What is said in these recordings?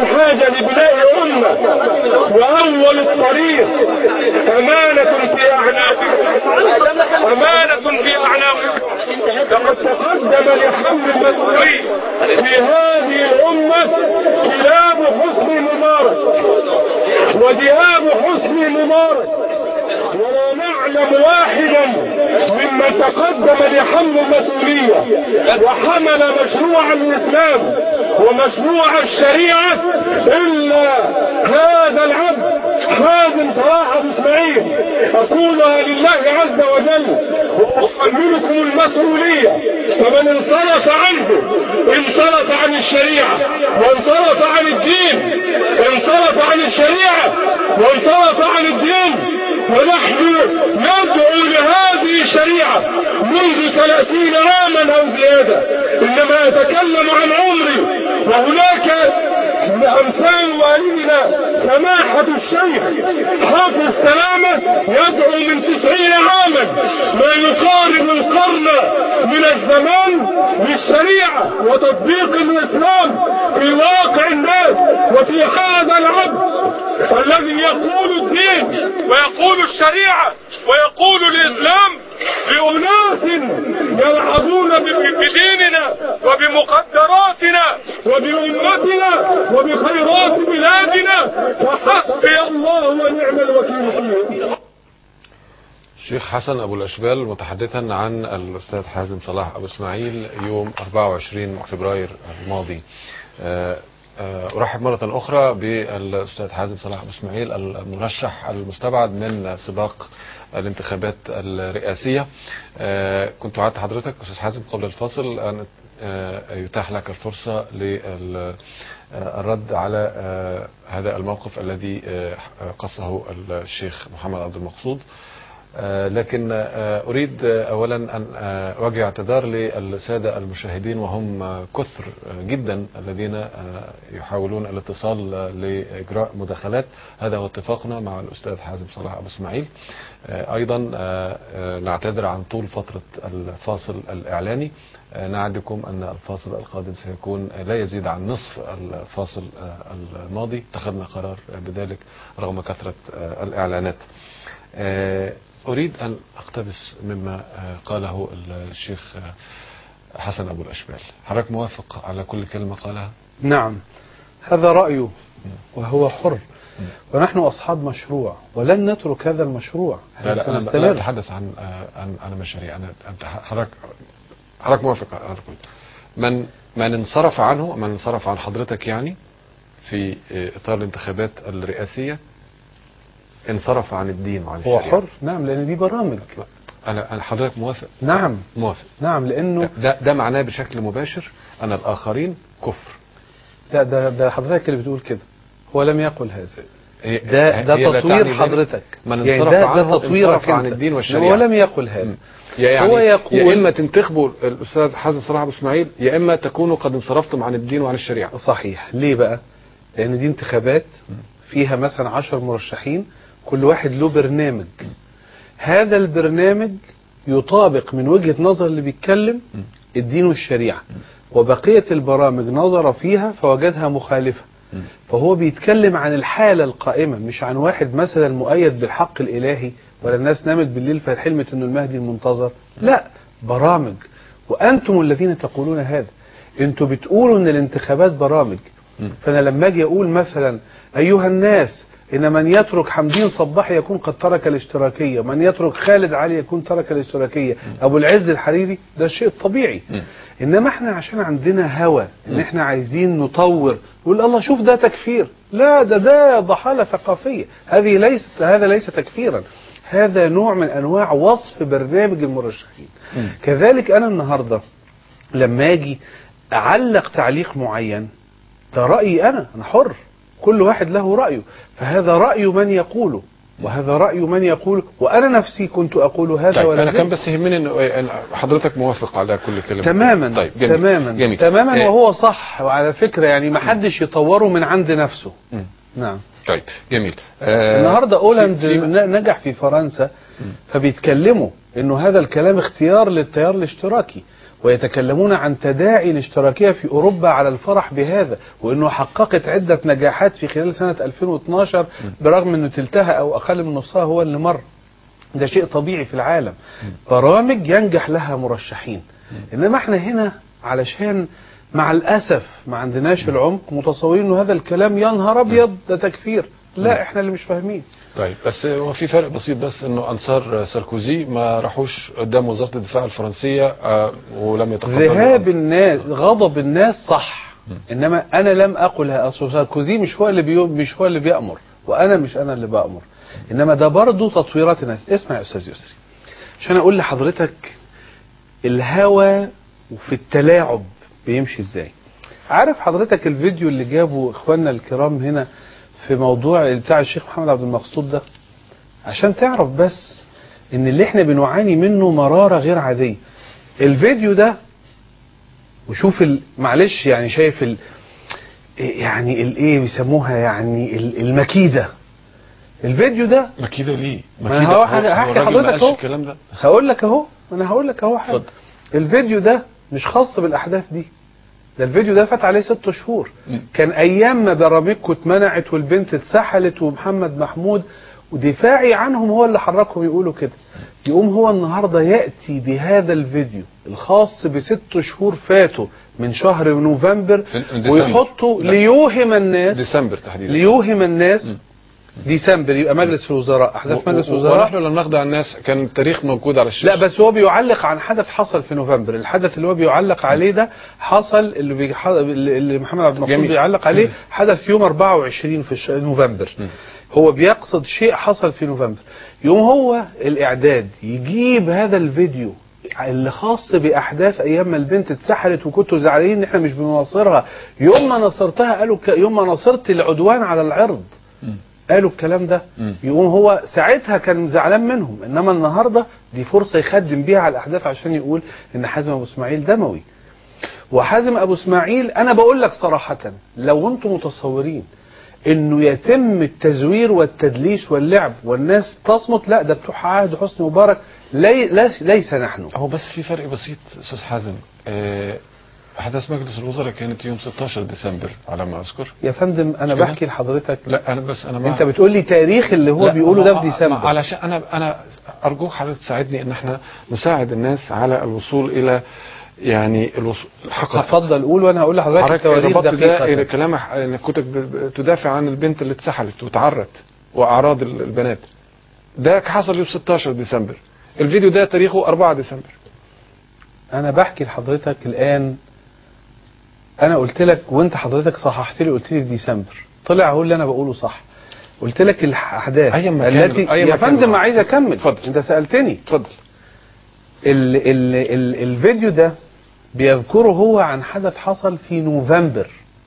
الحاجة لبناء أمة وأول الطريق أمانة في أعناقكم أمانة في أعناقكم لقد تقدم لحمل المسؤولية في هذه الأمة كلاب حسن مبارك وذئاب حسن مبارك ولا نعلم واحدا ممن تقدم لحمل المسؤولية وحمل مشروع الإسلام ومشروع الشريعة إلا هذا العبد حازم صلاح أبو إسماعيل أقولها لله عز وجل وأحملكم المسؤولية فمن انصرف عنه انصرف عن الشريعة وانصرف عن الدين انصرف عن الشريعة وانصرف عن الدين ونحن ندعو لهذه الشريعة منذ ثلاثين عاما أو زيادة إنما أتكلم عن عمري وهناك أمثال والدنا سماحة الشيخ حافظ السلامة يدعو من تسعين عاما ما يقارب القرن من الزمان للشريعة وتطبيق الإسلام في واقع الناس وفي هذا العبد الذي يقول الدين ويقول الشريعة ويقول الإسلام لأناس يلعبون بديننا وبمقدراتنا وبأمتنا وبخيرات بلادنا فحسبي الله ونعم الوكيل فيه الشيخ حسن أبو الأشبال متحدثا عن الأستاذ حازم صلاح أبو إسماعيل يوم 24 فبراير الماضي آه، آه، أرحب مرة أخرى بالأستاذ حازم صلاح أبو إسماعيل المرشح المستبعد من سباق الانتخابات الرئاسية آه، كنت وعدت حضرتك أستاذ حازم قبل الفاصل أن آه، يتاح لك الفرصة للرد على آه، هذا الموقف الذي آه، قصه الشيخ محمد عبد المقصود آه، لكن آه، أريد آه، أولا أن آه، أوجه اعتذار للسادة المشاهدين وهم آه، كثر آه، جدا الذين آه، يحاولون الاتصال آه، لإجراء مداخلات هذا هو اتفاقنا مع الأستاذ حازم صلاح أبو إسماعيل آه، أيضا آه، آه، نعتذر عن طول فترة الفاصل الإعلاني آه، نعدكم أن الفاصل القادم سيكون آه، لا يزيد عن نصف الفاصل آه، الماضي اتخذنا قرار آه، بذلك رغم كثرة آه، الإعلانات آه، أريد أن أقتبس مما آه، قاله الشيخ آه، حسن أبو الأشبال حضرتك موافق على كل كلمة قالها نعم هذا رأيه وهو حر ونحن أصحاب مشروع ولن نترك هذا المشروع لا لا أنا لا سنستمر أتحدث عن آه، عن عن مشاريع أنا أنت حضرتك حضرتك موافق على كل من من انصرف عنه من انصرف عن حضرتك يعني في آه، إطار الانتخابات الرئاسية انصرف عن الدين وعن هو الشريعة حر نعم لأن دي برامج أنا أنا حضرتك موافق نعم موافق نعم لأنه ده ده معناه بشكل مباشر أن الآخرين كفر لا ده ده حضرتك اللي بتقول كده هو لم يقل هذا هي- ده ده هي لا تطوير تعني ذلك. حضرتك من يعني انصرف ده ده عنه تطويرك انصرف عن أنت. الدين والشريعة هو لم يقل هذا مم. يعني هو يقول- يا اما تنتخبوا الاستاذ حازم صلاح ابو اسماعيل يا اما تكونوا قد انصرفتم عن الدين وعن الشريعه صحيح ليه بقى لأن دي انتخابات فيها مثلا عشر مرشحين كل واحد له برنامج هذا البرنامج يطابق من وجهة نظر اللي بيتكلم الدين والشريعة وبقية البرامج نظر فيها فوجدها مخالفة فهو بيتكلم عن الحالة القائمة مش عن واحد مثلا مؤيد بالحق الإلهي ولا الناس نامت بالليل فحلمت انه المهدي المنتظر لا برامج وأنتم الذين تقولون هذا انتوا بتقولوا ان الانتخابات برامج فانا لما اجي اقول مثلا ايها الناس ان من يترك حمدين صباح يكون قد ترك الاشتراكيه من يترك خالد علي يكون ترك الاشتراكيه ابو العز الحريري ده شيء طبيعي انما احنا عشان عندنا هوى ان احنا عايزين نطور نقول الله شوف ده تكفير لا ده ده ضحاله ثقافيه هذه ليست هذا ليس تكفيرا هذا نوع من انواع وصف برنامج المرشحين كذلك انا النهارده لما اجي اعلق تعليق معين ده رأيي أنا أنا حر كل واحد له رأيه فهذا رأي من يقوله وهذا رأي من يقول وأنا نفسي كنت أقول هذا طيب ولا انا ذاك. كان بس يهمني ان إن حضرتك موافق على كل كلمه تماما طيب جميل. تماما جميل. تماما آه، وهو صح وعلى فكرة يعني ما حدش يطوره من عند نفسه مم. نعم طيب جميل آه، النهارده اولاند في- في- ن- نجح في فرنسا فبيتكلموا انه هذا الكلام اختيار للتيار الاشتراكي ويتكلمون عن تداعي الاشتراكية في أوروبا على الفرح بهذا وأنه حققت عدة نجاحات في خلال سنة 2012 برغم أنه تلتها أو أقل من نصها هو اللي مر ده شيء طبيعي في العالم برامج ينجح لها مرشحين إنما احنا هنا علشان مع الأسف ما عندناش العمق متصورين أنه هذا الكلام يا نهار أبيض ده تكفير لا احنا اللي مش فاهمين طيب بس هو في فرق بسيط بس انه انصار ساركوزي ما راحوش قدام وزاره الدفاع الفرنسيه آه، ولم يتقبلوا ذهاب الناس غضب الناس صح انما انا لم اقل اصل ساركوزي مش هو اللي بيو مش هو اللي بيامر وانا مش انا اللي بامر انما ده برضه تطويرات الناس اسمع يا استاذ يسري عشان اقول لحضرتك الهوى وفي التلاعب بيمشي ازاي عارف حضرتك الفيديو اللي جابه اخواننا الكرام هنا في موضوع بتاع الشيخ محمد عبد المقصود ده عشان تعرف بس ان اللي احنا بنعاني منه مرارة غير عادية الفيديو ده وشوف ال... معلش يعني شايف ال... يعني الايه بيسموها يعني ال- المكيدة الفيديو ده ما كده ليه؟ ما كده هو هحكي الراجل ما حضرتك قالش أهو. الكلام ده هقول لك اهو انا هقول لك اهو حاجه اتفضل. الفيديو ده مش خاص بالاحداث دي ده الفيديو ده فات عليه ست شهور مم. كان ايام ما برامجكم اتمنعت والبنت اتسحلت ومحمد محمود ودفاعي عنهم هو اللي حركهم يقولوا كده يقوم هو النهارده ياتي بهذا الفيديو الخاص بست شهور فاتوا من شهر نوفمبر في- من ديسمبر. ويحطوا لا. ليوهم الناس ديسمبر تحديدا ليوهم الناس مم. ديسمبر يبقى مجلس الوزراء احداث مجلس و- و- الوزراء ونحن لم نخدع الناس كان التاريخ موجود على الشاشه لا بس هو بيعلق عن حدث حصل في نوفمبر الحدث اللي هو بيعلق عليه ده حصل اللي, بيح... اللي محمد عبد المقصود جميل. بيعلق عليه حدث يوم 24 في الش... نوفمبر هو بيقصد شيء حصل في نوفمبر يوم هو الاعداد يجيب هذا الفيديو اللي خاص باحداث ايام ما البنت اتسحلت وكنتوا زعلانين ان احنا مش بنناصرها يوم ما نصرتها قالوا ك... يوم ما نصرت العدوان على العرض مم. قالوا الكلام ده مم. يقوم هو ساعتها كان زعلان منهم انما النهارده دي فرصه يخدم بيها على الاحداث عشان يقول ان حازم ابو اسماعيل دموي وحازم ابو اسماعيل انا بقول لك صراحه لو انتم متصورين انه يتم التزوير والتدليس واللعب والناس تصمت لا ده بتوع عهد حسني مبارك لي ليس, ليس نحن هو بس في فرق بسيط استاذ حازم آه، احداث مجلس الوزراء كانت يوم 16 ديسمبر على ما اذكر يا فندم انا كده؟ بحكي لحضرتك لا انا بس انا ما انت بتقول لي تاريخ اللي هو لا، بيقوله ده ما- في ما- ديسمبر علشان انا انا ارجوك حضرتك تساعدني ان احنا نساعد الناس على الوصول الى يعني الوصول الحقائق اتفضل قول وانا هقول لحضرتك حضرتك التواريخ ربطت ده الى دقيقه كلام ح- انك كنت ب- ب- تدافع عن البنت اللي اتسحلت وتعرت واعراض ال- البنات ده حصل يوم 16 ديسمبر الفيديو ده تاريخه 4 ديسمبر انا بحكي لحضرتك الان انا قلت لك وانت حضرتك صححت لي قلت لي في ديسمبر طلع هو اللي انا بقوله صح قلت لك الاحداث أيا ما كان- التي أيا يا ما كان فندم الوضع. عايز اكمل اتفضل. انت سالتني اتفضل ال ال ال الفيديو ده بيذكره هو عن حدث حصل في نوفمبر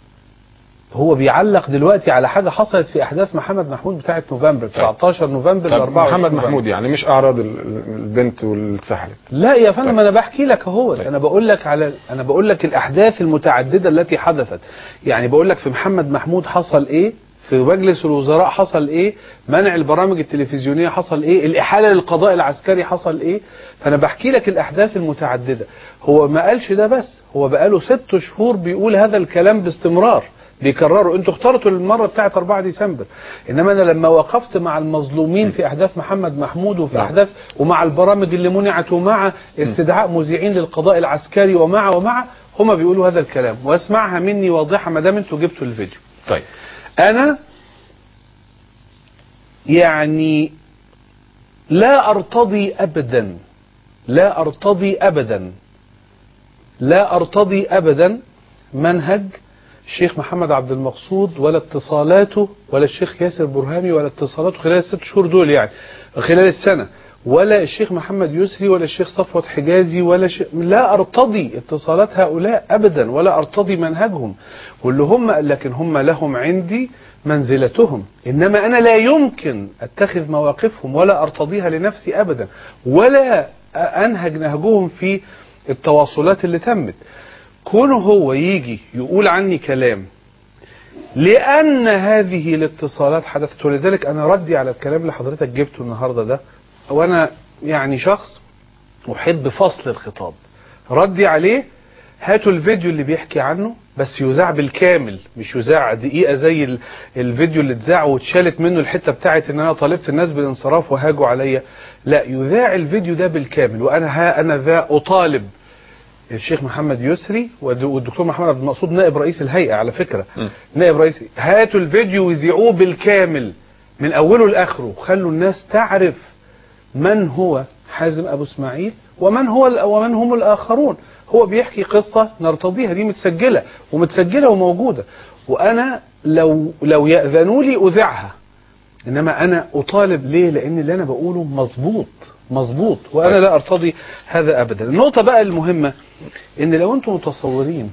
هو بيعلق دلوقتي على حاجه حصلت في احداث محمد محمود بتاعه نوفمبر 19 نوفمبر ل طب 24 محمد نوفمبر. محمود يعني مش اعراض ال- ال- البنت واللي اتسحلت لا يا فندم طيب. انا بحكي لك اهو طيب. انا بقول لك على انا بقول لك الاحداث المتعدده التي حدثت يعني بقول لك في محمد محمود حصل ايه في مجلس الوزراء حصل ايه منع البرامج التلفزيونيه حصل ايه الاحاله للقضاء العسكري حصل ايه فانا بحكي لك الاحداث المتعدده هو ما قالش ده بس هو بقاله ست شهور بيقول هذا الكلام باستمرار بيكرروا انتوا اخترتوا المره بتاعت 4 ديسمبر انما انا لما وقفت مع المظلومين في احداث محمد محمود وفي نعم. احداث ومع البرامج اللي منعت ومع استدعاء مذيعين للقضاء العسكري ومع ومع هما بيقولوا هذا الكلام واسمعها مني واضحه ما دام انتوا جبتوا الفيديو طيب انا يعني لا ارتضي ابدا لا ارتضي ابدا لا ارتضي ابدا منهج الشيخ محمد عبد المقصود ولا اتصالاته ولا الشيخ ياسر برهامي ولا اتصالاته خلال الست شهور دول يعني خلال السنه ولا الشيخ محمد يسري ولا الشيخ صفوت حجازي ولا ش... لا ارتضي اتصالات هؤلاء ابدا ولا ارتضي منهجهم واللي هم لكن هم لهم عندي منزلتهم انما انا لا يمكن اتخذ مواقفهم ولا ارتضيها لنفسي ابدا ولا انهج نهجهم في التواصلات اللي تمت كونه هو يجي يقول عني كلام لأن هذه الاتصالات حدثت ولذلك أنا ردي على الكلام اللي حضرتك جبته النهاردة ده وأنا يعني شخص أحب فصل الخطاب ردي عليه هاتوا الفيديو اللي بيحكي عنه بس يذاع بالكامل مش يذاع دقيقة زي ال- الفيديو اللي اتذاع واتشالت منه الحتة بتاعت ان انا طالبت الناس بالانصراف وهاجوا عليا لا يذاع الفيديو ده بالكامل وانا ها انا ذا اطالب الشيخ محمد يسري والد- والدكتور محمد عبد المقصود نائب رئيس الهيئة على فكرة م. نائب رئيس هاتوا الفيديو وذيعوه بالكامل من اوله لاخره خلوا الناس تعرف من هو حازم ابو اسماعيل ومن هو ال- ومن هم الاخرون هو بيحكي قصه نرتضيها دي متسجله ومتسجله وموجوده وانا لو لو ياذنوا لي اذيعها انما انا اطالب ليه لان اللي انا بقوله مظبوط مظبوط وانا طيب. لا ارتضي هذا ابدا النقطه بقى المهمه ان لو انتم متصورين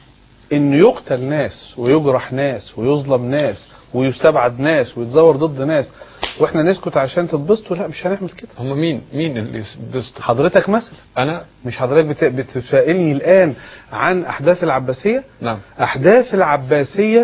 ان يقتل ناس ويجرح ناس ويظلم ناس ويستبعد ناس ويتزور ضد ناس واحنا نسكت عشان تتبسطوا لا مش هنعمل كده هم مين مين اللي بيسطوا حضرتك مثلا انا مش حضرتك بت- بتسائلني الان عن احداث العباسيه نعم احداث العباسيه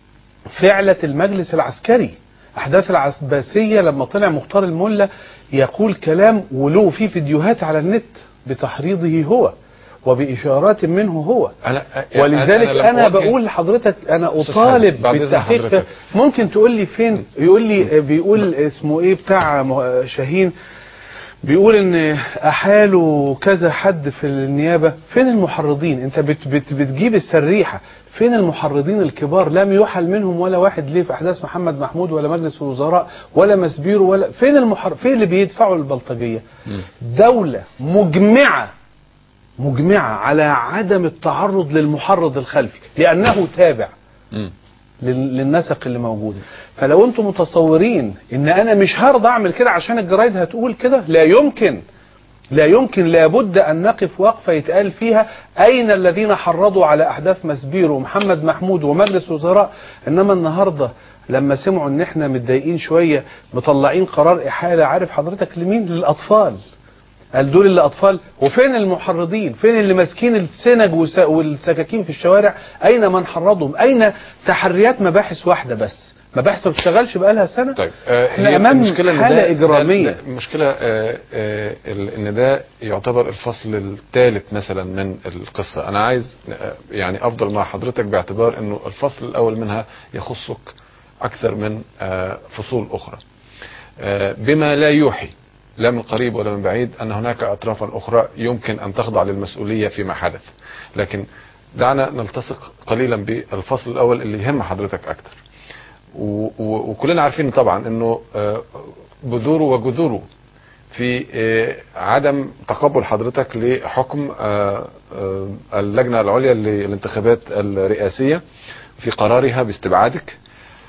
فعلة المجلس العسكري احداث العباسيه لما طلع مختار الملا يقول كلام وله في فيديوهات على النت بتحريضه هو وباشارات منه هو انا ولذلك لم انا أوجه- بقول لحضرتك انا أستاذ اطالب حازم، بعد إذن بالتحقيق حضرتك. ممكن تقول لي فين يقول لي بيقول اسمه ايه بتاع م- شاهين بيقول ان احالوا كذا حد في النيابه فين المحرضين انت بت بت بتجيب السريحه فين المحرضين الكبار لم يحل منهم ولا واحد ليه في احداث محمد محمود ولا مجلس الوزراء ولا مسبيرو ولا فين المحر فين اللي بيدفعوا البلطجيه دوله مجمعه مجمعه على عدم التعرض للمحرض الخلفي لانه تابع مم. لل- للنسق اللي موجود فلو انتم متصورين ان انا مش هرضى اعمل كده عشان الجرايد هتقول كده لا يمكن لا يمكن لابد ان نقف وقفه يتقال فيها اين الذين حرضوا على احداث مسبير ومحمد محمود ومجلس وزراء انما النهارده لما سمعوا ان احنا متضايقين شويه مطلعين قرار احاله عارف حضرتك لمين للاطفال قال دول اللي اطفال وفين المحرضين فين اللي ماسكين السنج والس- والسكاكين في الشوارع اين من حرضهم اين تحريات مباحث واحده بس مباحث ما بتشتغلش بقالها سنه طيب آه، احنا هي امام المشكلة إن حاله ده- اجراميه ده- ده المشكلة آه، آه، ال- ان ده يعتبر الفصل الثالث مثلا من القصة انا عايز آه، يعني افضل مع حضرتك باعتبار انه الفصل الاول منها يخصك اكثر من آه، فصول اخرى آه، بما لا يوحي لا من قريب ولا من بعيد ان هناك اطرافا اخرى يمكن ان تخضع للمسؤولية فيما حدث لكن دعنا نلتصق قليلا بالفصل الاول اللي يهم حضرتك اكثر و- و- وكلنا عارفين طبعا انه آه، بذوره وجذوره في آه، عدم تقبل حضرتك لحكم آه، آه، اللجنة العليا للانتخابات الرئاسية في قرارها باستبعادك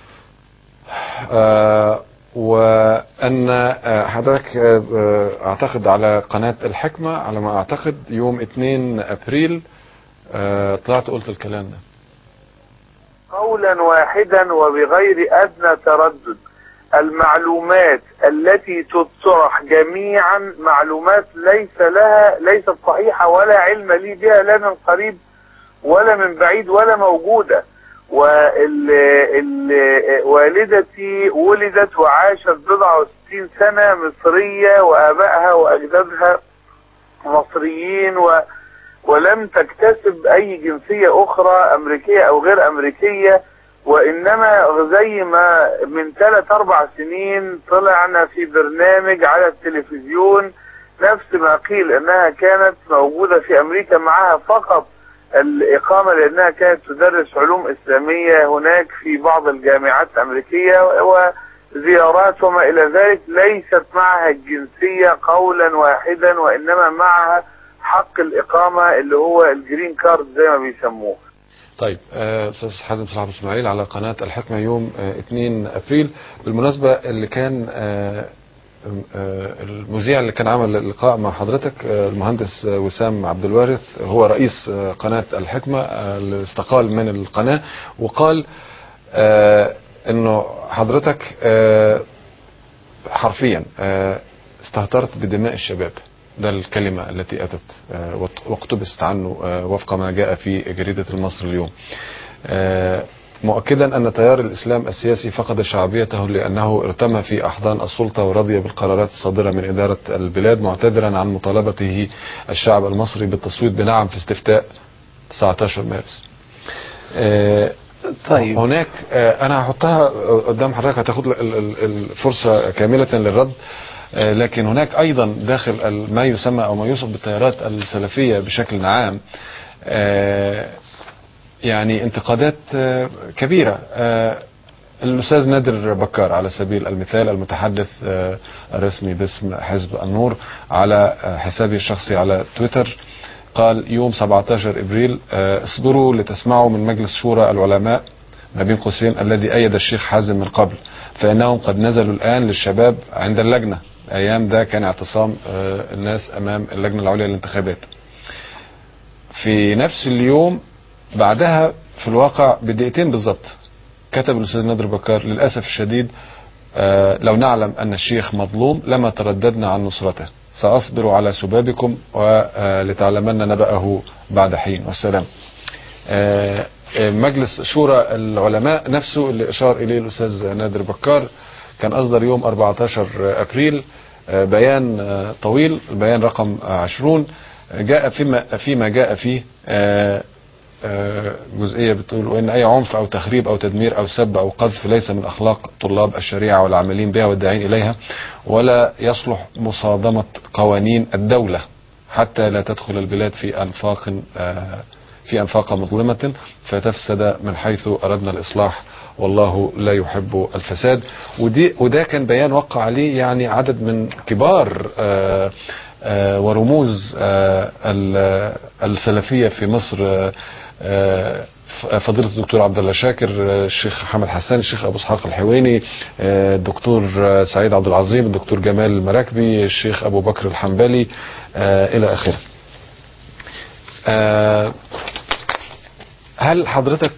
آه، وأن آه، حضرتك آه، آه، أعتقد على قناة الحكمة على ما أعتقد يوم 2 أبريل آه، طلعت قلت الكلام ده قولا واحدا وبغير ادنى تردد المعلومات التي تطرح جميعا معلومات ليس لها ليست صحيحه ولا علم لي بها لا من قريب ولا من بعيد ولا موجوده وال ال والدتي ولدت وعاشت بضع وستين سنه مصريه وابائها واجدادها مصريين و ولم تكتسب اي جنسية اخرى امريكية او غير امريكية وانما زي ما من ثلاث اربع سنين طلعنا في برنامج على التلفزيون نفس ما قيل انها كانت موجودة في امريكا معها فقط الاقامة لانها كانت تدرس علوم اسلامية هناك في بعض الجامعات الامريكية وزيارات وما الى ذلك ليست معها الجنسية قولا واحدا وانما معها حق الإقامة اللي هو الجرين كارد زي ما بيسموه طيب آه، استاذ حازم صلاح ابو اسماعيل على قناه الحكمه يوم آه، 2 ابريل بالمناسبه اللي كان آه، آه، المذيع اللي كان عمل اللقاء مع حضرتك آه، المهندس آه، وسام عبد الوارث هو رئيس آه، قناه الحكمه آه، اللي استقال من القناه وقال آه، انه حضرتك آه، حرفيا آه، استهترت بدماء الشباب ده الكلمة التي أتت آه، وت- واقتبست عنه آه، وفق ما جاء في جريدة المصري اليوم آه، مؤكدا أن تيار الإسلام السياسي فقد شعبيته لأنه ارتمى في أحضان السلطة ورضي بالقرارات الصادرة من إدارة البلاد معتذرا عن مطالبته الشعب المصري بالتصويت بنعم في استفتاء 19 مارس آه، طيب. هناك آه، أنا هحطها قدام حضرتك هتاخد ال- ال- الفرصة كاملة للرد آه، لكن هناك أيضا داخل ال- ما يسمى أو ما يوصف بالتيارات السلفية بشكل عام آه، يعني انتقادات آه، كبيرة آه، الأستاذ نادر بكار على سبيل المثال المتحدث آه، الرسمي باسم حزب النور على آه، حسابه الشخصي على تويتر قال يوم 17 إبريل آه، اصبروا لتسمعوا من مجلس شورى العلماء ما بين قوسين الذي أيد الشيخ حازم من قبل فإنهم قد نزلوا الآن للشباب عند اللجنة أيام ده كان اعتصام آه، الناس أمام اللجنة العليا للانتخابات في نفس اليوم بعدها في الواقع بدقيقتين بالظبط كتب الاستاذ نادر بكار للاسف الشديد آه، لو نعلم ان الشيخ مظلوم لما ترددنا عن نصرته ساصبر على سبابكم ولتعلمن نبأه بعد حين والسلام آه، آه، مجلس شورى العلماء نفسه اللي اشار اليه الاستاذ نادر بكار كان اصدر يوم 14 ابريل آه، بيان آه، طويل البيان رقم آه، 20 آه، جاء فيما فيما جاء فيه آه، آه، جزئيه بتقول وان اي عنف او تخريب او تدمير او سب او قذف ليس من اخلاق طلاب الشريعه والعاملين بها والداعين اليها ولا يصلح مصادمه قوانين الدوله حتى لا تدخل البلاد في انفاق آه، في انفاق مظلمه فتفسد من حيث اردنا الاصلاح والله لا يحب الفساد ودي وده كان بيان وقع عليه يعني عدد من كبار آه، آه، ورموز آه، ال- السلفيه في مصر آه، آه، ف- فضيله الدكتور عبد الله شاكر آه، الشيخ محمد حسان الشيخ ابو اسحاق الحويني آه، الدكتور آه، سعيد عبد العظيم الدكتور جمال المراكبي الشيخ ابو بكر الحنبلي آه، الى اخره آه، هل حضرتك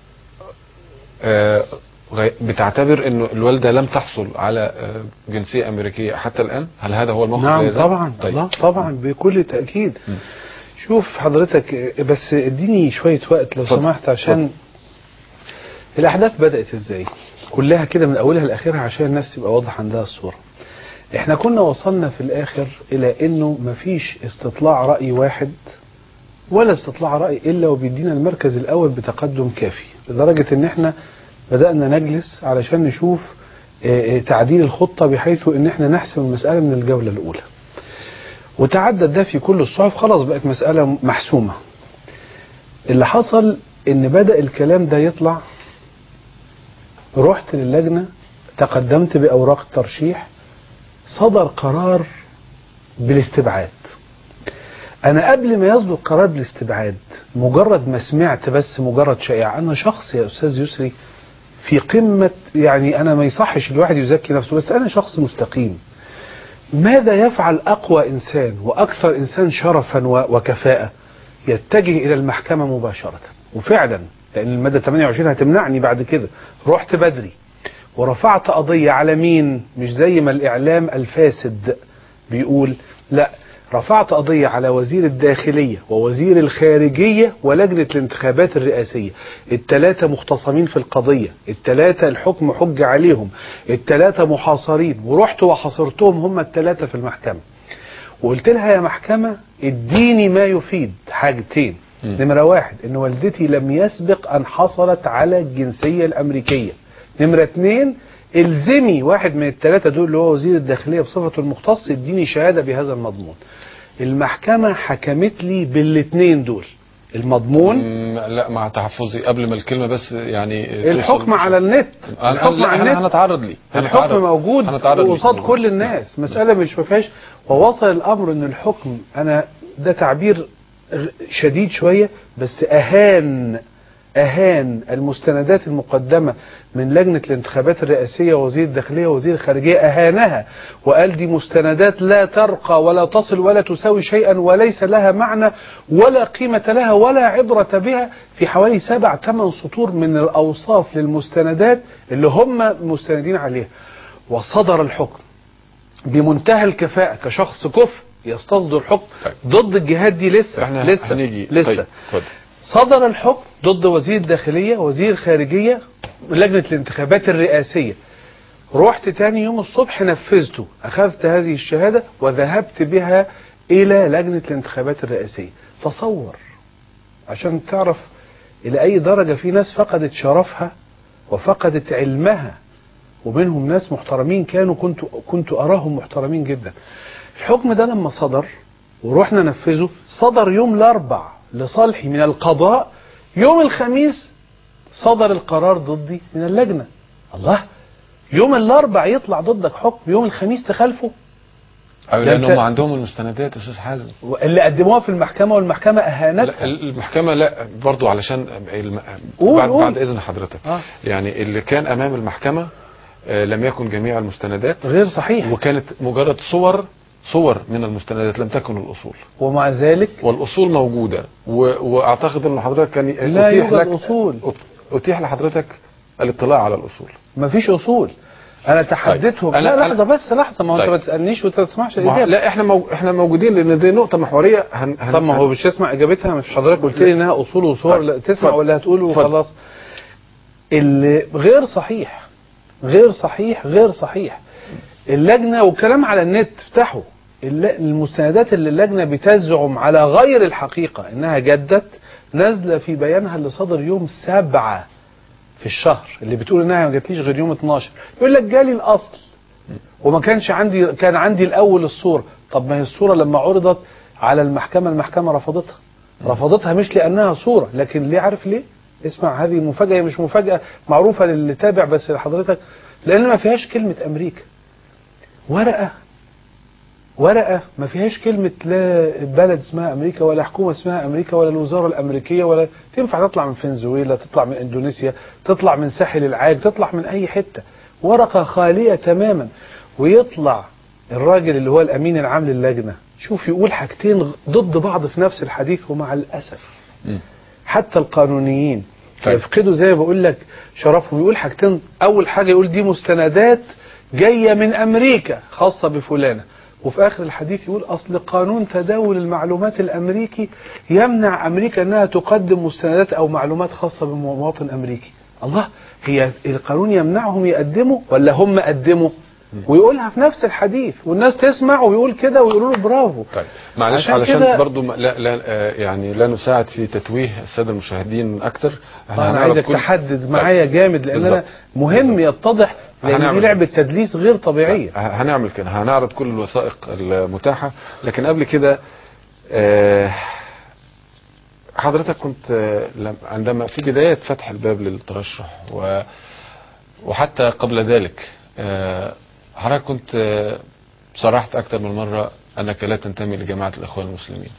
آه، غي- بتعتبر انه الوالده لم تحصل على آه، جنسيه امريكيه حتى الان؟ هل هذا هو الموقف نعم لا يزال؟ طبعا طيب. لا طبعا بكل تأكيد شوف حضرتك بس اديني شوية وقت لو اتفضل، سمحت عشان الأحداث بدأت ازاي كلها كده من أولها لآخرها عشان الناس تبقى واضح عندها الصورة احنا كنا وصلنا في الآخر إلى إنه مفيش استطلاع رأي واحد ولا استطلاع رأي إلا وبيدينا المركز الأول بتقدم كافي لدرجة إن احنا بدأنا نجلس علشان نشوف آه، آه، تعديل الخطة بحيث إن احنا نحسم المسألة من الجولة الأولى وتعدد ده في كل الصحف خلاص بقت مسألة محسومة اللي حصل ان بدأ الكلام ده يطلع رحت للجنة تقدمت بأوراق الترشيح صدر قرار بالاستبعاد انا قبل ما يصدر قرار بالاستبعاد مجرد ما سمعت بس مجرد شائع انا شخص يا استاذ يسري في قمة يعني انا ما يصحش الواحد يزكي نفسه بس انا شخص مستقيم ماذا يفعل أقوى إنسان وأكثر إنسان شرفا و- وكفاءة يتجه إلى المحكمة مباشرة وفعلا لأن المادة 28 هتمنعني بعد كده رحت بدري ورفعت قضية على مين مش زي ما الإعلام الفاسد بيقول لا رفعت قضية على وزير الداخلية ووزير الخارجية ولجنة الانتخابات الرئاسية التلاتة مختصمين في القضية التلاتة الحكم حج عليهم التلاتة محاصرين ورحت وحاصرتهم هم التلاتة في المحكمة وقلت لها يا محكمة اديني ما يفيد حاجتين نمرة واحد ان والدتي لم يسبق ان حصلت على الجنسية الامريكية نمرة اتنين الزمي واحد من الثلاثة دول اللي هو وزير الداخلية بصفته المختص اديني شهادة بهذا المضمون المحكمة حكمت لي بالاتنين دول المضمون مم، لا مع تحفظي قبل ما الكلمه بس يعني الحكم توصل- على النت أنا- الحكم لا، على احنا النت هنتعرض ليه الحكم هنتعرض- موجود هنتعرض ليه. قصاد كل الناس مسألة مش ما فيهاش ووصل الأمر أن الحكم أنا ده تعبير غ- شديد شوية بس أهان أهان المستندات المقدمة من لجنة الانتخابات الرئاسية ووزير الداخلية ووزير الخارجية أهانها وقال دي مستندات لا ترقى ولا تصل ولا تساوي شيئا وليس لها معنى ولا قيمة لها ولا عبرة بها في حوالي سبع ثمان سطور من الأوصاف للمستندات اللي هم مستندين عليها وصدر الحكم بمنتهى الكفاءة كشخص كفء يستصدر حكم طيب. ضد الجهات دي لسه احنا لسه هنيجي لسه طيب اتفضل صدر الحكم ضد وزير الداخلية وزير الخارجية لجنة الانتخابات الرئاسية رحت تاني يوم الصبح نفذته أخذت هذه الشهادة وذهبت بها إلى لجنة الانتخابات الرئاسية تصور عشان تعرف إلى أي درجة في ناس فقدت شرفها وفقدت علمها ومنهم ناس محترمين كانوا كنت كنت أراهم محترمين جدا الحكم ده لما صدر ورحنا نفذه صدر يوم الأربع لصالحي من القضاء يوم الخميس صدر القرار ضدي من اللجنة الله يوم الأربع يطلع ضدك حكم يوم الخميس تخالفه أو ده لان أنت- هم عندهم المستندات يا استاذ حازم اللي قدموها في المحكمة والمحكمة لا أهانتها المحكمة لا برضو علشان الم... قول- بعد, قول. بعد اذن حضرتك آه. يعني اللي كان امام المحكمة آه، لم يكن جميع المستندات غير صحيح وكانت مجرد صور صور من المستندات لم تكن الاصول ومع ذلك والاصول موجودة و... واعتقد ان حضرتك كان لا اتيح يوجد لك أصول أت- اتيح لحضرتك الاطلاع على الاصول مفيش أصول أنا تحديتهم طيب. لا أنا- لحظة بس لحظة ما هو أنت طيب. ما تسألنيش وأنت ما تسمعش ما- الإجابة لا احنا مو... احنا موجودين لان دي نقطة محورية هن... هن... طب ما هو مش يسمع اجابتها مش حضرتك قلت لي انها اصول وصور طيب. لا تسمع اتفضل. ولا هتقول اتفضل. وخلاص اللي غير صحيح غير صحيح غير صحيح اللجنه والكلام على النت افتحوا الل- المستندات اللي اللجنه بتزعم على غير الحقيقه انها جدت نازله في بيانها اللي صدر يوم سبعة في الشهر اللي بتقول انها ما جاتليش غير يوم 12 يقول لك جالي الاصل وما كانش عندي كان عندي الاول الصوره طب ما هي الصوره لما عرضت على المحكمه المحكمه رفضتها رفضتها مش لانها صوره لكن ليه عارف ليه اسمع هذه مفاجاه هي مش مفاجاه معروفه للي تابع بس لحضرتك لان ما فيهاش كلمه امريكا ورقه ورقه ما فيهاش كلمه لا بلد اسمها امريكا ولا حكومه اسمها امريكا ولا الوزاره الامريكيه ولا تنفع تطلع من فنزويلا تطلع من اندونيسيا تطلع من ساحل العاج تطلع من اي حته ورقه خاليه تماما ويطلع الراجل اللي هو الامين العام للجنه شوف يقول حاجتين ضد بعض في نفس الحديث ومع الاسف مم. حتى القانونيين طيب. يفقدوا زي ما بقول لك شرفهم يقول حاجتين اول حاجه يقول دي مستندات جايه من امريكا خاصه بفلانه وفي اخر الحديث يقول اصل قانون تداول المعلومات الامريكي يمنع امريكا انها تقدم مستندات او معلومات خاصه بمواطن امريكي الله هي القانون يمنعهم يقدموا ولا هم قدموا ويقولها في نفس الحديث والناس تسمع ويقول كده ويقولوا له برافو طيب معلش عشان علشان كده- برضو ما- لا لا آه، يعني لا نساعد في تتويه الساده المشاهدين اكتر انا هنعرض عايزك كل- تحدد معايا جامد لان انا بالظبط. مهم يتضح لان دي هنعمل لعبه تدليس غير طبيعيه ه- هنعمل كده هنعرض كل الوثائق المتاحه لكن قبل كده آه، حضرتك كنت آه، لم- عندما في بدايه فتح الباب للترشح و وحتى قبل ذلك آه، حضرتك كنت آه، صرحت اكثر من مره انك لا تنتمي لجماعه الاخوان المسلمين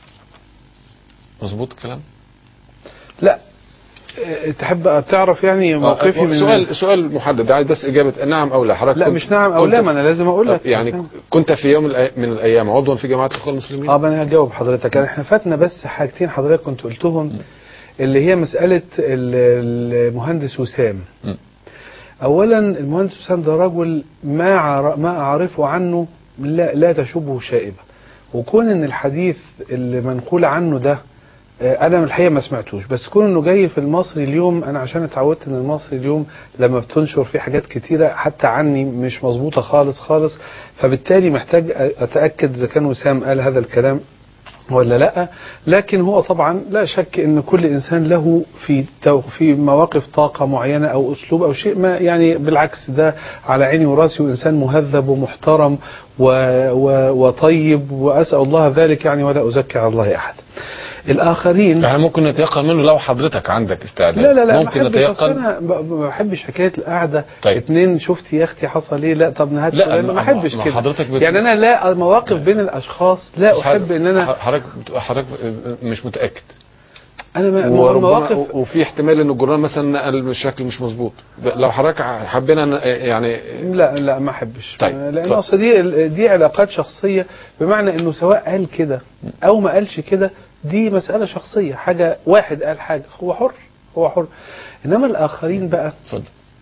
مظبوط الكلام؟ لا أه، تحب تعرف يعني موقفي من سؤال سؤال محدد عايز بس اجابه نعم او لا حضرتك لا كنت- مش نعم او كنت لا في- ما انا لازم اقول طب لك يعني كنت في يوم الأي- من الايام عضوا في جماعه الاخوان المسلمين؟ اه ما انا هجاوب حضرتك يعني احنا فاتنا بس حاجتين حضرتك كنت قلتهم اللي هي مساله ال- المهندس وسام م. اولا المهندس وسام ده رجل ما عر- ما اعرفه عنه لا لا تشبه شائبه وكون ان الحديث اللي منقول عنه ده آه، انا من الحقيقه ما سمعتوش بس كون انه جاي في المصري اليوم انا عشان اتعودت ان المصري اليوم لما بتنشر فيه حاجات كتيره حتى عني مش مظبوطه خالص خالص فبالتالي محتاج اتاكد اذا كان وسام قال هذا الكلام ولا لا لكن هو طبعا لا شك ان كل انسان له في تو- في مواقف طاقه معينه او اسلوب او شيء ما يعني بالعكس ده على عيني وراسي وانسان مهذب ومحترم و و وطيب واسال الله ذلك يعني ولا ازكي على الله احد. الاخرين يعني ممكن نتيقن منه لو حضرتك عندك استعداد لا لا لا ما ممكن بحبش أصل نتيقن انا ب- ما بحبش حكايه القعده طيب. اتنين شفتي يا اختي حصل ايه لا طب نهات لا، فلان، ما- ما بحبش ما كده حضرتك بت- يعني انا لا مواقف بين الاشخاص لا احب ان انا حضرتك حضرتك مش متاكد انا ما- وربما مواقف وفي احتمال ان الجرنان مثلا نقل بالشكل مش مظبوط لو حضرتك حبينا ن- يعني لا لا ما احبش طيب، لان اتفضل. اصل دي دي علاقات شخصيه بمعنى انه سواء قال كده او ما قالش كده دي مساله شخصيه حاجه واحد قال حاجه هو حر هو حر انما الاخرين بقى اتفضل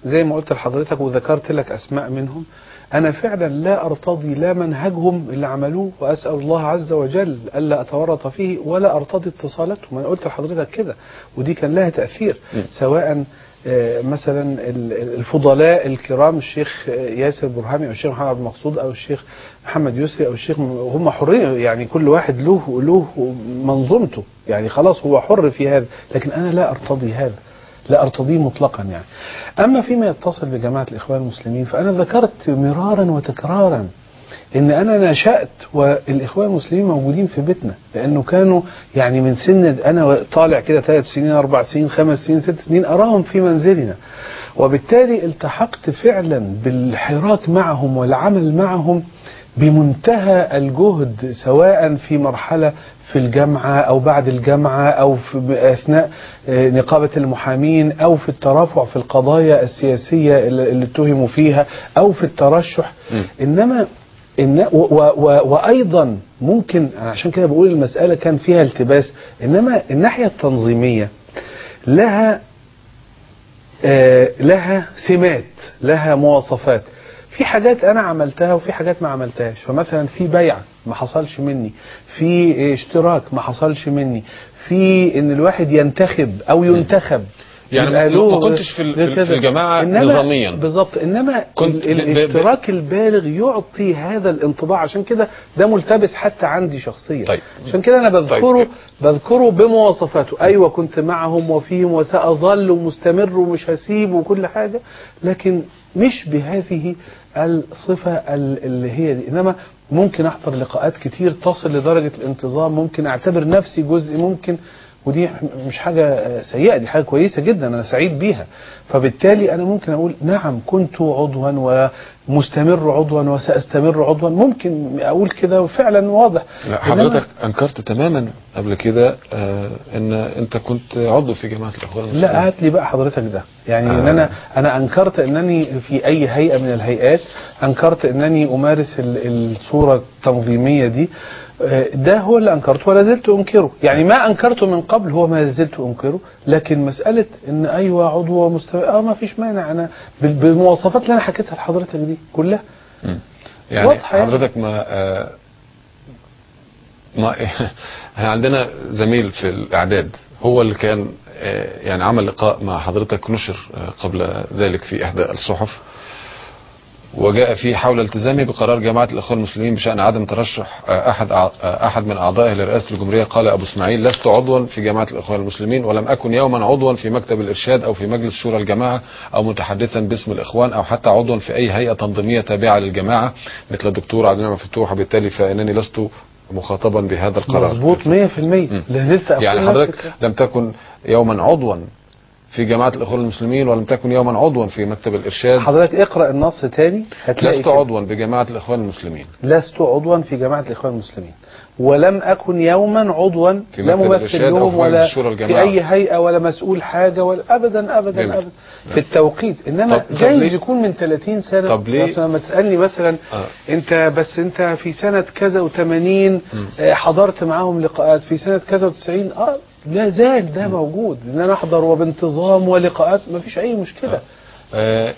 زي ما قلت لحضرتك وذكرت لك اسماء منهم انا فعلا لا ارتضي لا منهجهم اللي عملوه واسال الله عز وجل الا اتورط فيه ولا ارتضي اتصالاتهم انا قلت لحضرتك كده ودي كان لها تاثير سواء آه، مثلا ال- ال- الفضلاء الكرام الشيخ آه، ياسر برهامي او الشيخ محمد عبد المقصود او الشيخ محمد يسري او الشيخ م- هم حرين يعني كل واحد له له منظومته يعني خلاص هو حر في هذا لكن انا لا ارتضي هذا لا ارتضيه مطلقا يعني اما فيما يتصل بجماعه الاخوان المسلمين فانا ذكرت مرارا وتكرارا ان انا نشات والاخوان المسلمين موجودين في بيتنا لانه كانوا يعني من سن انا طالع كده ثلاث سنين اربع سنين خمس سنين ست سنين اراهم في منزلنا وبالتالي التحقت فعلا بالحراك معهم والعمل معهم بمنتهى الجهد سواء في مرحلة في الجامعة أو بعد الجامعة أو في أثناء آه، نقابة المحامين أو في الترافع في القضايا السياسية اللي اللي اتهموا فيها أو في الترشح إنما إن و و و وأيضا ممكن أنا عشان كده بقول المسألة كان فيها التباس إنما الناحية التنظيمية لها آه، لها سمات لها مواصفات في حاجات انا عملتها وفي حاجات ما عملتهاش فمثلا في بيع ما حصلش مني في اشتراك ما حصلش مني في ان الواحد ينتخب او ينتخب يعني يبقى ما- له ما كنتش في ال- في ال- كذا. في الجماعة إنما- نظامياً. بالظبط انما كنت ال- ب- ب- ب- الاشتراك البالغ يعطي هذا الانطباع عشان كده ده ملتبس حتى عندي شخصيا طيب. عشان كده انا بذكره طيب. بذكره بمواصفاته ايوه كنت معهم وفيهم وساظل ومستمر ومش هسيب وكل حاجه لكن مش بهذه الصفه ال- اللي هي دي انما ممكن احضر لقاءات كتير تصل لدرجه الانتظام ممكن اعتبر نفسي جزء ممكن ودي مش حاجة سيئة دي حاجة كويسة جدا أنا سعيد بيها فبالتالي أنا ممكن أقول نعم كنت عضوا ومستمر عضوا وسأستمر عضوا ممكن أقول كده وفعلا واضح لا إنما- حضرتك انكرت تماما قبل كده آه ان انت كنت عضو في جماعه الاخوان المسلمين لا هات لي بقى حضرتك ده يعني ان آه. انا انا انكرت انني في اي هيئه من الهيئات انكرت انني امارس ال- الصوره التنظيميه دي آه، ده هو اللي انكرته ولا زلت انكره يعني ما انكرته من قبل هو ما زلت انكره لكن مساله ان ايوه عضو مستوى اه ما فيش مانع انا بال- بالمواصفات اللي انا حكيتها لحضرتك دي كلها مم. يعني واضحة يعني. حضرتك ما آه ما احنا عندنا زميل في الاعداد هو اللي كان آه يعني عمل لقاء مع حضرتك نشر آه قبل ذلك في احدى الصحف وجاء فيه حول التزامه بقرار جماعه الاخوان المسلمين بشان عدم ترشح آه، احد أع- آه، احد من اعضائه لرئاسه الجمهوريه قال ابو اسماعيل لست عضوا في جماعه الاخوان المسلمين ولم اكن يوما عضوا في مكتب الارشاد او في مجلس شورى الجماعه او متحدثا باسم الاخوان او حتى عضوا في اي هيئه تنظيميه تابعه للجماعه مثل الدكتور عبد المنعم فتوح وبالتالي فانني لست مخاطبا بهذا القرار مظبوط 100% لا زلت اقول يعني نفس حضرتك الكلام. لم تكن يوما عضوا في جماعه الاخوان المسلمين ولم تكن يوما عضوا في مكتب الارشاد حضرتك اقرا النص تاني هتلاقي لست كده. عضوا بجماعه الاخوان المسلمين لست عضوا في جماعة الإخوان المسلمين ولم أكن يوما عضوا في لا مكتب ممثل الإرشاد أو لهم في ولا مجلس شورى في الجماعة. أي هيئة ولا مسؤول حاجة ولا أبدا أبدا جميل. أبدا في التوقيت إنما طب- طب جايز ليه؟ يكون من 30 سنة طب ليه؟ مثلا لما تسألني مثلا آه. أنت بس أنت في سنة كذا و80 حضرت معاهم لقاءات في سنة كذا و90 آه لا زال ده موجود إن أنا أحضر وبانتظام ولقاءات ما فيش أي مشكلة آه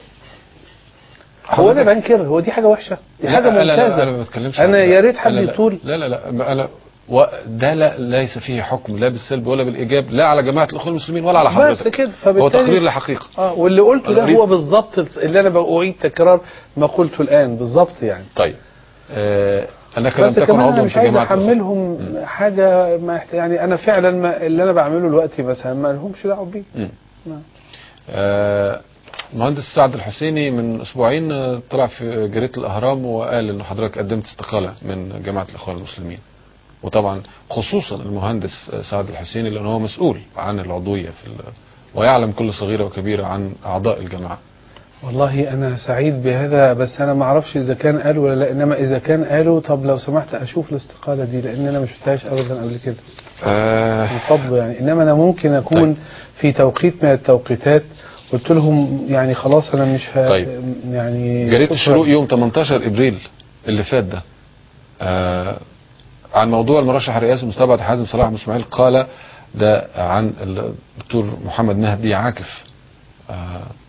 هو أنا بنكر هو دي حاجة وحشة دي لا، حاجة لا، لا، ممتازة انا ما بتكلمش أنا عن- يا ريت حد لا، لا، يطول لا لا لا انا و ده لا ليس فيه حكم لا بالسلب ولا بالايجاب لا على جماعه الاخوان المسلمين ولا على حضرتك بس كده هو فبالتالي تقرير لحقيقه اه واللي قلته ده أنا هو أريد- بالظبط اللي انا بأعيد تكرار ما قلته الان بالظبط يعني طيب آه انك لم بس تكن كمان انا عضوا مش في عايز جماعه الإخوان. احملهم حاجه ما يحت... يعني انا فعلا ما اللي انا بعمله دلوقتي مثلا ما لهمش دعوه بيه مم. نعم. آه، مهندس سعد الحسيني من اسبوعين آه، طلع في جريده الاهرام وقال ان حضرتك قدمت استقاله من جماعه الاخوان المسلمين وطبعا خصوصا المهندس آه، سعد الحسيني لان هو مسؤول عن العضويه في ال... ويعلم كل صغيره وكبيره عن اعضاء الجماعه والله انا سعيد بهذا بس انا ما اعرفش اذا كان قالوا ولا لا انما اذا كان قالوا طب لو سمحت اشوف الاستقاله دي لان انا ما شفتهاش ابدا قبل كده آه من فضله يعني انما انا ممكن اكون طيب. في توقيت من التوقيتات قلت لهم يعني خلاص انا مش ه... طيب. يعني جريده شكراً. الشروق يوم 18 ابريل اللي فات ده آه عن موضوع المرشح الرئاسي مستبعد حازم صلاح بن اسماعيل قال ده عن الدكتور محمد مهدي عاكف آه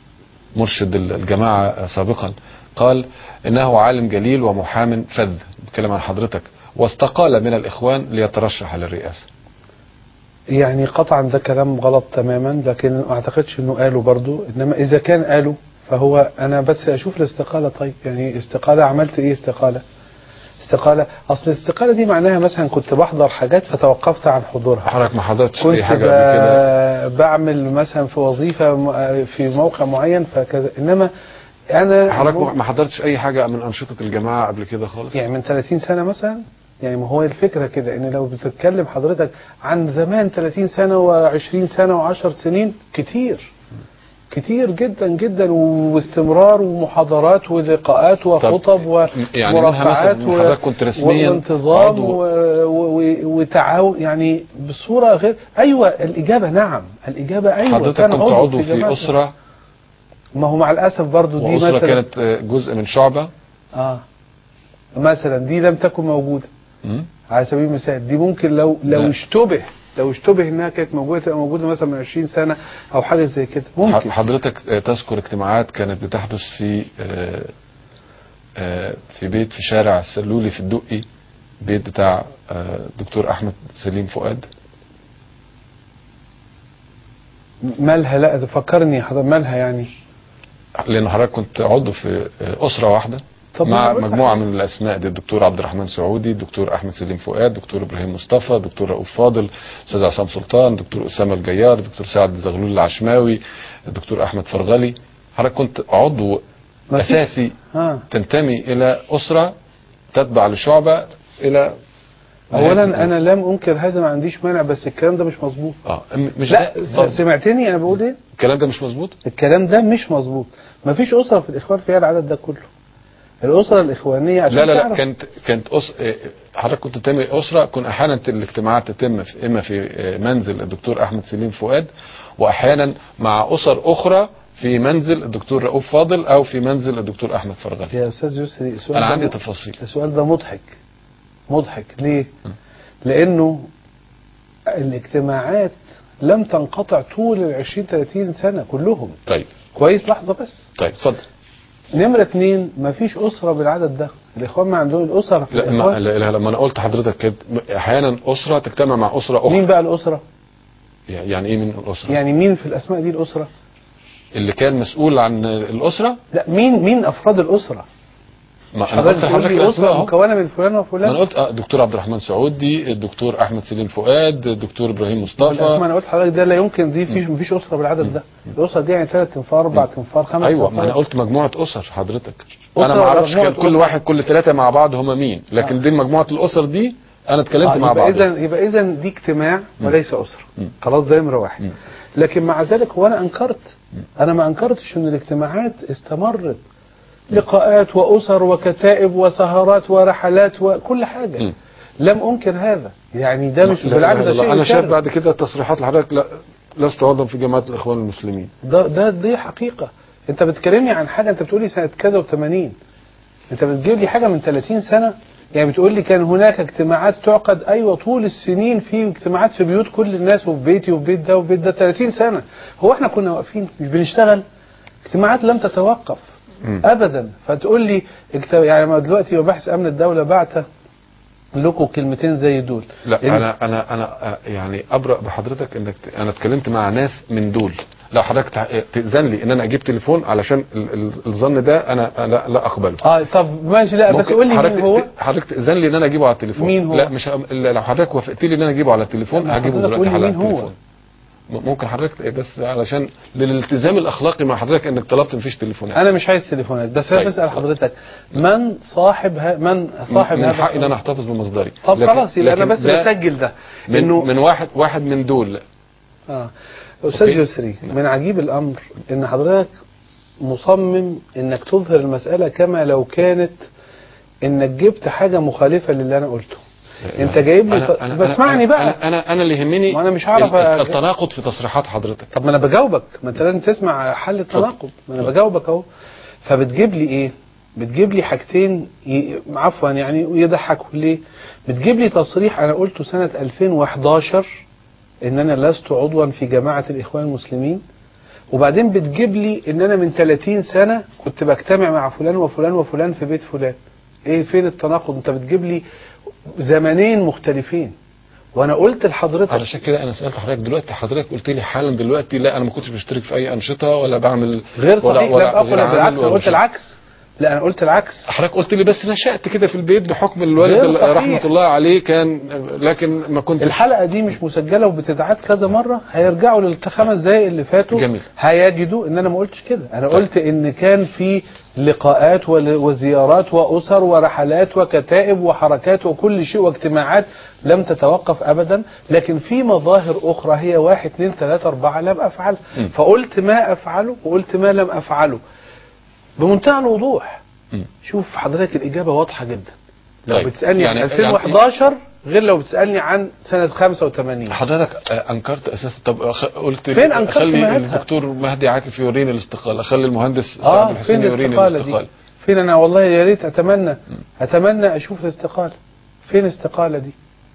مرشد الجماعة سابقا قال إنه عالم جليل ومحام فذ بتكلم عن حضرتك واستقال من الإخوان ليترشح للرئاسة يعني قطعا ده كلام غلط تماما لكن ما اعتقدش انه قاله برضو انما اذا كان قاله فهو انا بس اشوف الاستقاله طيب يعني استقاله عملت ايه استقاله استقاله اصل الاستقاله دي معناها مثلا كنت بحضر حاجات فتوقفت عن حضورها حضرتك ما حضرتش كنت أي حاجة قبل كده ب- بعمل مثلا في وظيفه م- في موقع معين فكذا انما انا حضرتك ما- ما حضرتش أي حاجة من أنشطة الجماعة قبل كده خالص يعني من 30 سنة مثلا يعني ما هو الفكرة كده ان لو بتتكلم حضرتك عن زمان 30 سنة و20 سنة و10 سنين كتير كتير جدا جدا واستمرار ومحاضرات ولقاءات وخطب يعني منها مثلا ومرافعات إن حضرتك كنت رسمياً وانتظام عضو- و- و- وتعاون يعني بصورة غير ايوه الاجابة نعم الاجابة ايوه حضرتك كان كنت عضو في جماعة- أسرة ما هو مع الاسف برضو دي وأسرة مثلا كانت آه، جزء من شعبة اه مثلا دي لم تكن موجودة مم. على سبيل المثال دي ممكن لو لو لا. اشتبه لو اشتبه انها كانت موجوده تبقى موجوده مثلا من 20 سنه او حاجه زي كده ممكن ح- حضرتك آه، تذكر اجتماعات كانت بتحدث في آه، آه، في بيت في شارع السلولي في الدقي بيت بتاع آه، دكتور احمد سليم فؤاد مالها لا ده فكرني حضر مالها يعني لان حضرتك كنت عضو في آه، اسره واحده طب ما مع أنا قلت مجموعه حاجة. من الاسماء دي الدكتور عبد الرحمن سعودي الدكتور احمد سليم فؤاد دكتور ابراهيم مصطفى دكتور رؤوف فاضل استاذ عصام سلطان دكتور اسامه الجيار دكتور سعد زغلول العشماوي الدكتور احمد فرغلي حضرتك كنت عضو ما فيش- اساسي ها تنتمي الى اسره تتبع لشعبه الى اولا انا لم انكر هذا ما عنديش مانع بس الكلام ده مش مظبوط اه م- مش لا برضه. س- سمعتني انا بقول ايه الكلام ده مش مظبوط الكلام ده مش مظبوط ما فيش اسره في الاخوان فيها العدد ده كله الاسره الاخوانيه عشان لا لا لا تعرف- كانت كانت أس... آه، حضرتك كنت تنتمي اسره كن احيانا الاجتماعات تتم في اما في آه، منزل الدكتور احمد سليم فؤاد واحيانا مع اسر اخرى في منزل الدكتور رؤوف فاضل او في منزل الدكتور احمد فرغلي يا استاذ يسري السؤال انا ده عندي م- تفاصيل السؤال ده مضحك مضحك ليه لانه الاجتماعات لم تنقطع طول ال 20 30 سنه كلهم طيب كويس لحظه بس طيب اتفضل نمره اتنين ما فيش اسره بالعدد ده الاخوان ما عندهم الاسر في لا ما الإخوان. لا لا لما انا قلت حضرتك كده احيانا اسره تجتمع مع اسره اخرى مين بقى الاسره يعني ايه من الاسره يعني مين في الاسماء دي الاسره اللي كان مسؤول عن الاسره لا مين مين افراد الاسره ما انا قلت بتقول لحضرتك لي الاسماء اسره اهو مكونه من فلان ما وفلان انا قلت اه دكتور عبد الرحمن سعودي الدكتور احمد سليم فؤاد الدكتور ابراهيم الاسماء مصطفى انا قلت لحضرتك ده لا يمكن دي فيش مفيش اسره بالعدد ده الاسره دي يعني ثلاث انفار اربع انفار خمس ايوه ما انا انفار. قلت مجموعه اسر حضرتك أسرة انا ما ولا اعرفش مجموعة كان كل أسر؟ واحد كل ثلاثه مع بعض هم مين لكن آه. دي مجموعه الاسر دي انا اتكلمت آه مع يبقى بعض اذا يبقى اذا دي اجتماع وليس اسره مم. خلاص ده نمره واحد مم. لكن مع ذلك هو انا انكرت انا ما انكرتش ان الاجتماعات استمرت لقاءات واسر وكتائب وسهرات ورحلات وكل حاجه مم. لم انكر هذا يعني ده مش لا بالعكس لا ده لا شيء انا شايف يشرف. بعد كده تصريحات لحضرتك لا لست عضوا في جماعه الاخوان المسلمين ده ده دي حقيقه انت بتكلمني عن حاجه انت بتقولي سنه كذا و80 انت بتجيب لي حاجه من 30 سنه يعني بتقول لي كان هناك اجتماعات تعقد ايوه طول السنين في اجتماعات في بيوت كل الناس وفي بيتي وفي بيت ده وفي بيت ده 30 سنه هو احنا كنا واقفين مش بنشتغل اجتماعات لم تتوقف مم. ابدا فتقول لي اجت- يعني ما دلوقتي مباحث امن الدوله بعت لكم كلمتين زي دول لا إن- انا انا انا آه، يعني ابرأ بحضرتك انك ت- انا اتكلمت مع ناس من دول لو حضرتك تع- تأذن لي ان انا اجيب تليفون علشان ال- ال- الظن ده انا لا, لا اقبله اه طب ماشي لا بس ممكن قول لي حضرتك مين هو ت- حضرتك تأذن لي ان انا اجيبه على التليفون مين هو؟ لا مش ه- لا، لو حضرتك وافقت لي ان انا اجيبه على التليفون لا، هجيبه حضرتك دلوقتي قول لي على مين هو؟ التليفون م- ممكن حضرتك بس علشان للالتزام الاخلاقي مع حضرتك انك طلبت مفيش تليفونات انا مش عايز تليفونات بس انا طيب. بسال حضرتك من صاحب ها من صاحب من هذا حقي ان انا الخبر؟ احتفظ بمصدري طب لكن- خلاص يبقى انا لكن بس ده بسجل ده من, انه من واحد واحد من دول اه استاذ أوكي. يسري من عجيب الامر ان حضرتك مصمم انك تظهر المساله كما لو كانت انك جبت حاجه مخالفه للي انا قلته انت جايب لي ف... بسمعني بقى انا انا, أنا اللي يهمني ما أنا مش هعرف ال- أ- التناقض في تصريحات حضرتك طب ما انا بجاوبك ما انت لازم تسمع حل التناقض ما انا بجاوبك اهو فبتجيب لي ايه بتجيب لي حاجتين ي... عفوا يعني يضحكوا ليه بتجيب لي تصريح انا قلته سنة 2011 ان انا لست عضوا في جماعة الاخوان المسلمين وبعدين بتجيب لي ان انا من 30 سنه كنت بجتمع مع فلان وفلان وفلان في بيت فلان ايه فين التناقض انت بتجيب لي زمنين مختلفين وانا قلت لحضرتك علشان كده انا سالت حضرتك دلوقتي حضرتك قلت لي حالا دلوقتي لا انا ما كنتش بشترك في اي انشطه ولا بعمل غير ولا صحيح ولا لم اقل غير عامل بالعكس انا ولا قلت شيء. العكس لا انا قلت العكس حضرتك قلت لي بس نشأت كده في البيت بحكم الوالد غير ال- صحيح. رحمه الله عليه كان لكن ما كنتش الحلقه دي مش مسجله وبتتعاد كذا مره هيرجعوا للخمس دقايق اللي فاتوا جميل. هيجدوا ان انا ما قلتش كده انا قلت ان كان في لقاءات ول- وزيارات واسر ورحلات وكتائب وحركات وكل شيء واجتماعات لم تتوقف ابدا لكن في مظاهر اخرى هي واحد اثنين ثلاثه اربعه لم افعلها م. فقلت ما افعله وقلت ما لم افعله بمنتهى الوضوح م. شوف حضرتك الاجابه واضحه جدا لو طيب. بتسالني يعني- عن 2011 غير لو بتسالني عن سنه 85 حضرتك آه، انكرت اساسا طب أخ- قلت فين أنكرت خلي مهاتها؟ الدكتور مهدي عاكف يوريني الاستقاله خلي المهندس اه سعد فين الحسين يوريني الاستقاله الاستقاله دي فين انا والله يا ريت اتمنى اتمنى اشوف الاستقاله فين الاستقاله دي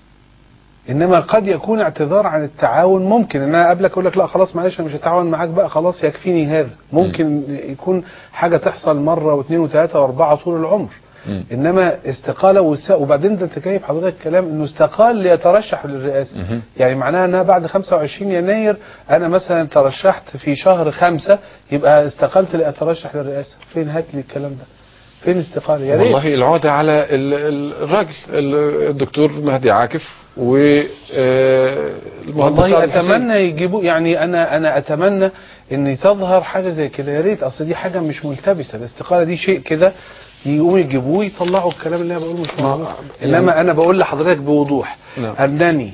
انما قد يكون اعتذار عن التعاون ممكن ان انا قبلك اقول لك لا خلاص معلش انا مش هتعاون معاك بقى خلاص يكفيني هذا ممكن يكون حاجه تحصل مره واثنين وثلاثه واربعه طول العمر مم. انما استقاله والس... وبعدين ده انت جايب حضرتك كلام انه استقال ليترشح للرئاسه مهم. يعني معناها انها بعد 25 يناير انا مثلا ترشحت في شهر خمسة يبقى استقلت لاترشح للرئاسه فين هات لي الكلام ده فين استقاله يا ريت والله العودة على ال- ال- الراجل ال- الدكتور مهدي عاكف و آه، المهندس سعد والله الحسين. اتمنى يجيبوا يعني انا انا اتمنى ان تظهر حاجه زي كده يا ريت اصل دي حاجه مش ملتبسه الاستقاله دي شيء كده يقوموا يجيبوه يطلعوا الكلام اللي انا بقوله مش ما- موجود يعني- انما انا بقول لحضرتك بوضوح نعم. انني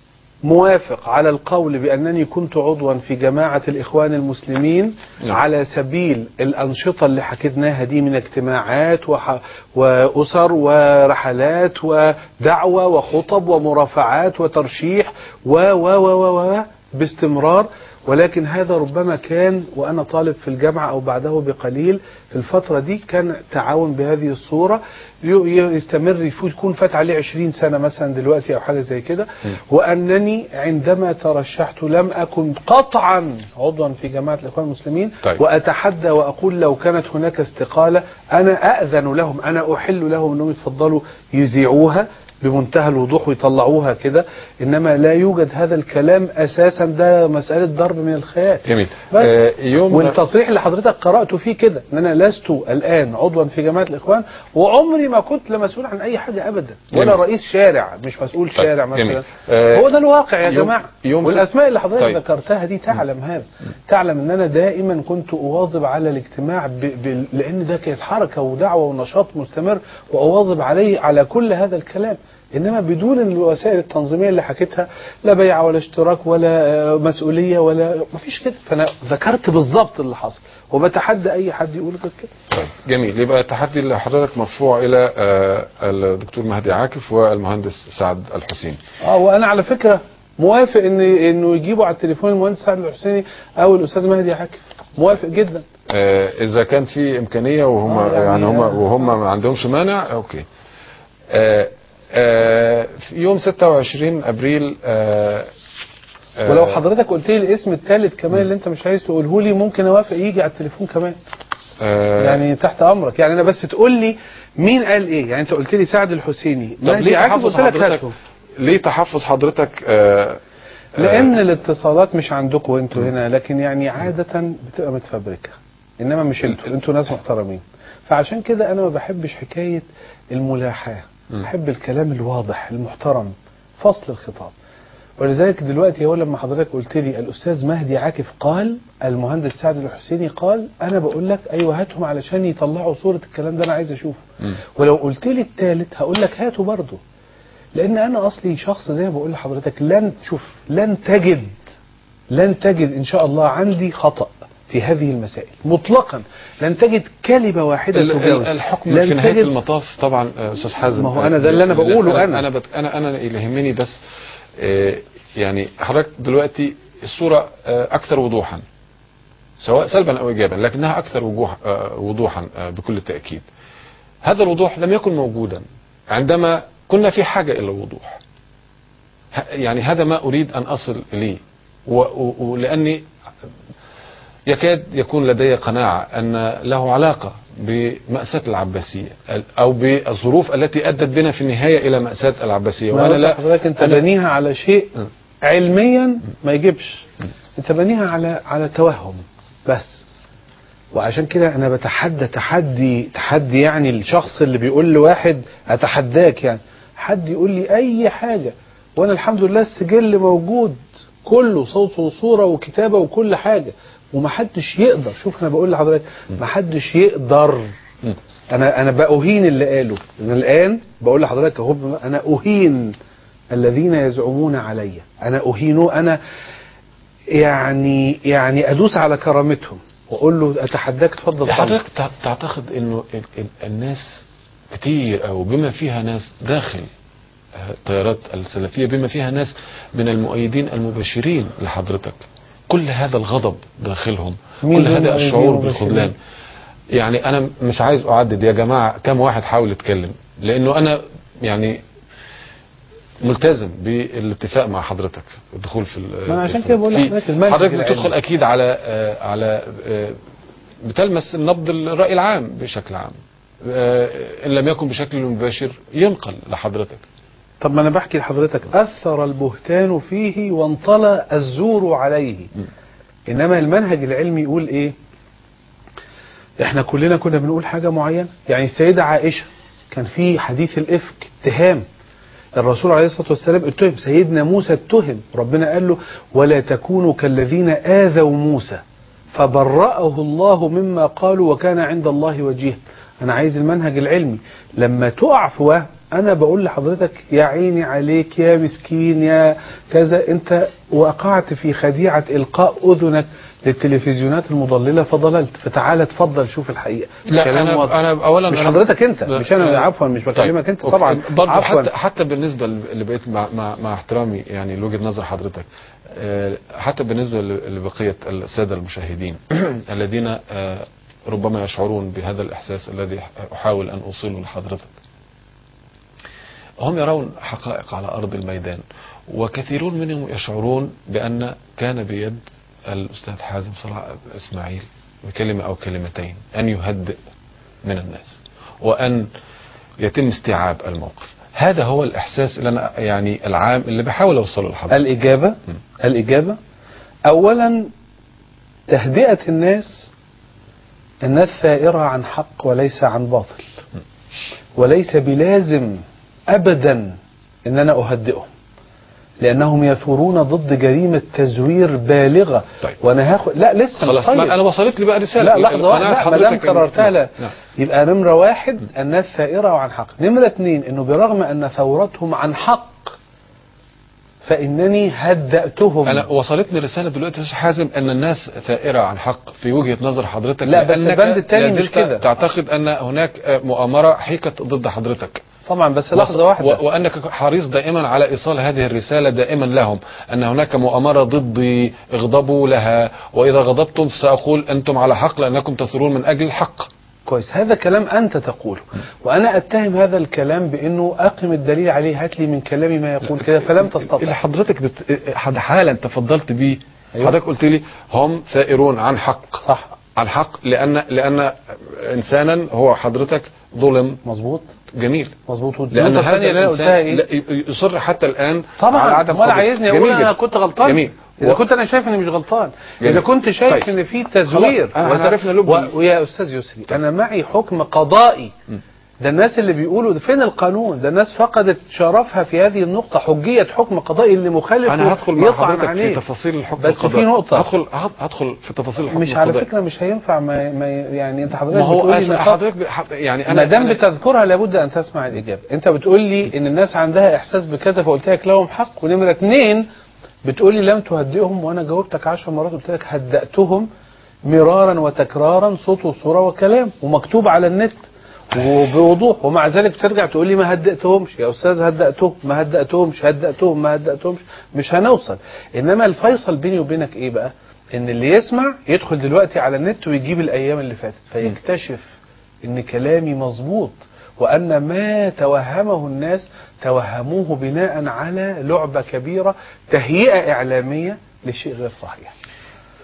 موافق على القول بانني كنت عضوا في جماعه الاخوان المسلمين نعم. على سبيل الانشطه اللي حكيناها دي من اجتماعات وح... واسر ورحلات ودعوه وخطب ومرافعات وترشيح و و و و و باستمرار ولكن هذا ربما كان وانا طالب في الجامعه او بعده بقليل في الفتره دي كان تعاون بهذه الصوره ي- ي- يستمر يفوت يكون فات عليه 20 سنه مثلا دلوقتي او حاجه زي كده وانني عندما ترشحت لم اكن قطعا عضوا في جماعه الاخوان المسلمين طيب. واتحدى واقول لو كانت هناك استقاله انا اذن لهم انا احل لهم انهم يتفضلوا يذيعوها بمنتهى الوضوح ويطلعوها كده انما لا يوجد هذا الكلام اساسا ده مساله ضرب من الخيال جميل بس آه، يوم والتصريح اللي حضرتك قرأته فيه كده ان انا لست الان عضوا في جماعة الاخوان وعمري ما كنت لا مسؤول عن اي حاجة ابدا ولا جميل. رئيس شارع مش مسؤول طيب، شارع جميل. مثلا آه، هو ده الواقع يا يوم- جماعة يوم والاسماء اللي حضرتك طيب. ذكرتها دي تعلم هذا تعلم ان انا دائما كنت اواظب على الاجتماع ب... ب... لان ده كانت حركة ودعوة ونشاط مستمر واواظب عليه على كل هذا الكلام انما بدون الوسائل التنظيميه اللي حكيتها لا بيع ولا اشتراك ولا آه، مسؤوليه ولا مفيش كده فانا ذكرت بالظبط اللي حصل وبتحدى اي حد يقول غير كده طيب جميل يبقى التحدي اللي حضرتك مرفوع الى آه، الدكتور مهدي عاكف والمهندس سعد الحسين اه وانا على فكره موافق ان انه يجيبوا على التليفون المهندس سعد الحسيني او الاستاذ مهدي عاكف موافق جدا آه، اذا كان في امكانيه وهم آه، يعني- يعني, هم وهم ما عندهمش مانع اوكي آه، آه، في يوم 26 ابريل آه، آه، ولو حضرتك قلت لي الاسم الثالث كمان اللي انت مش عايز تقوله لي ممكن اوافق يجي على التليفون كمان آه، يعني تحت امرك يعني انا بس تقول لي مين قال ايه يعني انت قلت لي سعد الحسيني طب مهدي ليه عاكف تحفظ قلت لك حضرتك هاته ليه تحفظ حضرتك آه، آه، لان الاتصالات مش عندكم انتوا هنا لكن يعني عاده بتبقى متفبركه انما مش انتوا انتوا ناس محترمين فعشان كده انا ما بحبش حكايه الملاحاه م. بحب الكلام الواضح المحترم فصل الخطاب ولذلك دلوقتي هو لما حضرتك قلت لي الاستاذ مهدي عاكف قال المهندس سعد الحسيني قال انا بقول لك ايوه هاتهم علشان يطلعوا صوره الكلام ده انا عايز اشوفه مم. ولو قلت لي الثالث هقول لك هاته برضه لان انا اصلي شخص زي ما بقول لحضرتك لن شوف لن تجد لن تجد ان شاء الله عندي خطأ في هذه المسائل مطلقا لن تجد كلمة واحدة ال- ال- تجاوز الحكم لن في نهايه تجد المطاف طبعا آه، استاذ حازم ما هو أنا ده اللي أنا بقوله الأسئلة- أنا. انا بت... انا انا اللي يهمني بس آه، يعني حضرتك دلوقتي الصوره آه، اكثر وضوحا سواء سلبا او ايجابا لكنها اكثر وجوح آه، وضوحا آه، بكل تاكيد هذا الوضوح لم يكن موجودا عندما كنا في حاجه الى الوضوح ه- يعني هذا ما اريد ان اصل اليه و- و- ولاني يكاد يكون لدي قناعة أن له علاقة بمأساة العباسية أو بالظروف التي أدت بنا في النهاية إلى مأساة العباسية وأنا لا حضرتك أنت أنا- بنيها على شيء م. علميا ما يجيبش أنت بنيها على على توهم بس وعشان كده أنا بتحدى تحدي تحدي يعني الشخص اللي بيقول لواحد أتحداك يعني حد يقول لي أي حاجة وأنا الحمد لله السجل موجود كله صوت وصورة وكتابة وكل حاجة ومحدش يقدر شوف أنا بقول لحضرتك محدش يقدر م. انا انا باهين اللي قاله انا الان بقول لحضرتك اهو بم- انا اهين الذين يزعمون علي انا اهينه انا يعني يعني ادوس على كرامتهم واقول له اتحداك اتفضل طبعا حضرتك تع- تعتقد انه ال- ال- الناس كتير او بما فيها ناس داخل آه، التيارات السلفيه بما فيها ناس من المؤيدين المباشرين لحضرتك كل هذا الغضب داخلهم مين كل دول هذا المؤيدين الشعور المباشرين؟ بالخذلان يعني انا مش عايز اعدد يا جماعه كم واحد حاول يتكلم لانه انا يعني ملتزم بالاتفاق مع حضرتك الدخول في ال- ما أنا عشان في- كده بقول في- لحضرتك المنهج حضرتك العلمي. بتدخل اكيد على آه، على آه، بتلمس نبض الراي العام بشكل عام آه، ان لم يكن بشكل مباشر ينقل لحضرتك طب ما انا بحكي لحضرتك اثر البهتان فيه وانطلى الزور عليه انما المنهج العلمي يقول ايه احنا كلنا كنا بنقول حاجه معينه يعني السيده عائشه كان في حديث الافك اتهام الرسول عليه الصلاه والسلام اتهم سيدنا موسى اتهم ربنا قال له ولا تكونوا كالذين اذوا موسى فبرأه الله مما قالوا وكان عند الله وجيها انا عايز المنهج العلمي لما تقع في وهم انا بقول لحضرتك يا عيني عليك يا مسكين يا كذا انت وقعت في خديعه القاء اذنك للتلفزيونات المضلله فضللت فتعالى اتفضل شوف الحقيقه لا كلام انا واضح. انا اولا مش أنا- حضرتك انت لا، مش انا آه، عفوا مش بكلمك طيب، انت أوكي. طبعا برضه عفوا حتى حتى بالنسبه اللي بقيت مع, مع, مع احترامي يعني لوجهه نظر حضرتك آه، حتى بالنسبه ل- لبقيه الساده المشاهدين الذين آه، ربما يشعرون بهذا الاحساس الذي احاول ان اوصله لحضرتك هم يرون حقائق على ارض الميدان وكثيرون منهم يشعرون بان كان بيد الاستاذ حازم صلاح اسماعيل بكلمه او كلمتين ان يهدئ من الناس وان يتم استيعاب الموقف هذا هو الاحساس اللي انا يعني العام اللي بحاول اوصله لحضرتك الإجابة الإجابة أولا تهدئة الناس الناس ثائرة عن حق وليس عن باطل وليس بلازم أبدا أن أنا أهدئهم لأنهم يثورون ضد جريمة تزوير بالغة طيب. وأنا هاخد لا لسه خلاص طيب. ما انا وصلت لي بقى رساله لا لحظة القناعة واحدة لا ما دام حضرتك إن- كررتها لا نعم. يبقى نمرة واحد الناس ثائرة وعن حق نمرة اثنين انه برغم ان ثورتهم عن حق فانني هدأتهم انا وصلتني رساله دلوقتي يا استاذ حازم ان الناس ثائره عن حق في وجهه نظر حضرتك لا، بس لأنك البند التاني لا مش زلت كده. تعتقد ان هناك آه، مؤامره حيكت ضد حضرتك طبعا بس وص- لحظة واحدة و- وانك حريص دائما على ايصال هذه الرساله دائما لهم ان هناك مؤامره ضدي اغضبوا لها واذا غضبتم ساقول انتم على حق لانكم تثورون من اجل الحق كويس هذا كلام انت تقوله وانا اتهم هذا الكلام بانه اقم الدليل عليه هات لي من كلامي ما يقول كده فلم اللي تستطع حضرتك بت... حد حالا تفضلت بيه أيوة. حضرتك قلت لي هم ثائرون عن حق صح عن حق لان لان انسانا هو حضرتك ظلم مظبوط جميل مظبوط لان والنقطة هذا الثانية اللي انا قلتها الانسان ايه لا- يصر حتى الان على طبعا عدم امال قبول. عايزني اقول جميل انا جدا. كنت غلطان جميل اذا و- كنت انا شايف اني مش غلطان جميل. اذا كنت شايف طيب. ان في تزوير خلاص، أنا وت- عرفنا لب- و- ويا استاذ يسري انا معي حكم قضائي ده الناس اللي بيقولوا ده فين القانون ده الناس فقدت شرفها في هذه النقطة حجية حكم قضائي اللي مخالف انا هدخل مع يطعن حضرتك في عليه تفاصيل الحكم بس في القضائي. نقطة. هدخل هد- هدخل في تفاصيل الحكم مش على القضائي. فكرة مش هينفع ما, ما يعني انت حضرتك ما هو بتقولي أس- نقاط حضرتك ب- ح- يعني انا ما دام أنا- بتذكرها لابد ان تسمع الاجابه انت بتقول لي ان الناس عندها احساس بكذا فقلت لك لهم حق ونمره اثنين بتقول لي لم تهدئهم وانا جاوبتك عشر مرات قلت لك هدأتهم مرارا وتكرارا صوت وصوره وكلام ومكتوب على النت وبوضوح ومع ذلك ترجع تقول لي ما هدأتهمش يا استاذ هدأتهم ما هدأتهمش هدأتهم ما هدأتهمش مش هنوصل انما الفيصل بيني وبينك ايه بقى ان اللي يسمع يدخل دلوقتي على النت ويجيب الايام اللي فاتت فيكتشف ان كلامي مظبوط وان ما توهمه الناس توهموه بناء على لعبه كبيره تهيئه اعلاميه لشيء غير صحيح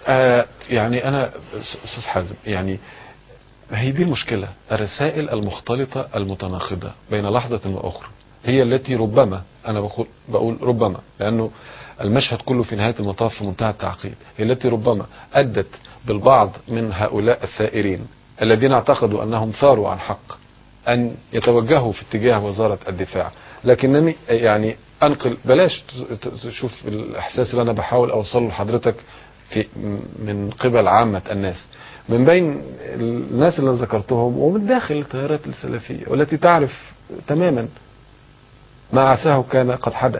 آه يعني انا استاذ حازم يعني هي دي المشكله الرسائل المختلطه المتناقضه بين لحظه واخرى هي التي ربما انا بقول بقول ربما لانه المشهد كله في نهايه المطاف في منتهى التعقيد هي التي ربما ادت بالبعض من هؤلاء الثائرين الذين اعتقدوا انهم ثاروا عن حق ان يتوجهوا في اتجاه وزاره الدفاع لكنني يعني انقل بلاش تشوف الاحساس اللي انا بحاول اوصله لحضرتك في من قبل عامه الناس من بين الناس اللي ذكرتهم ومن داخل التيارات السلفيه والتي تعرف تماما ما عساه كان قد حدث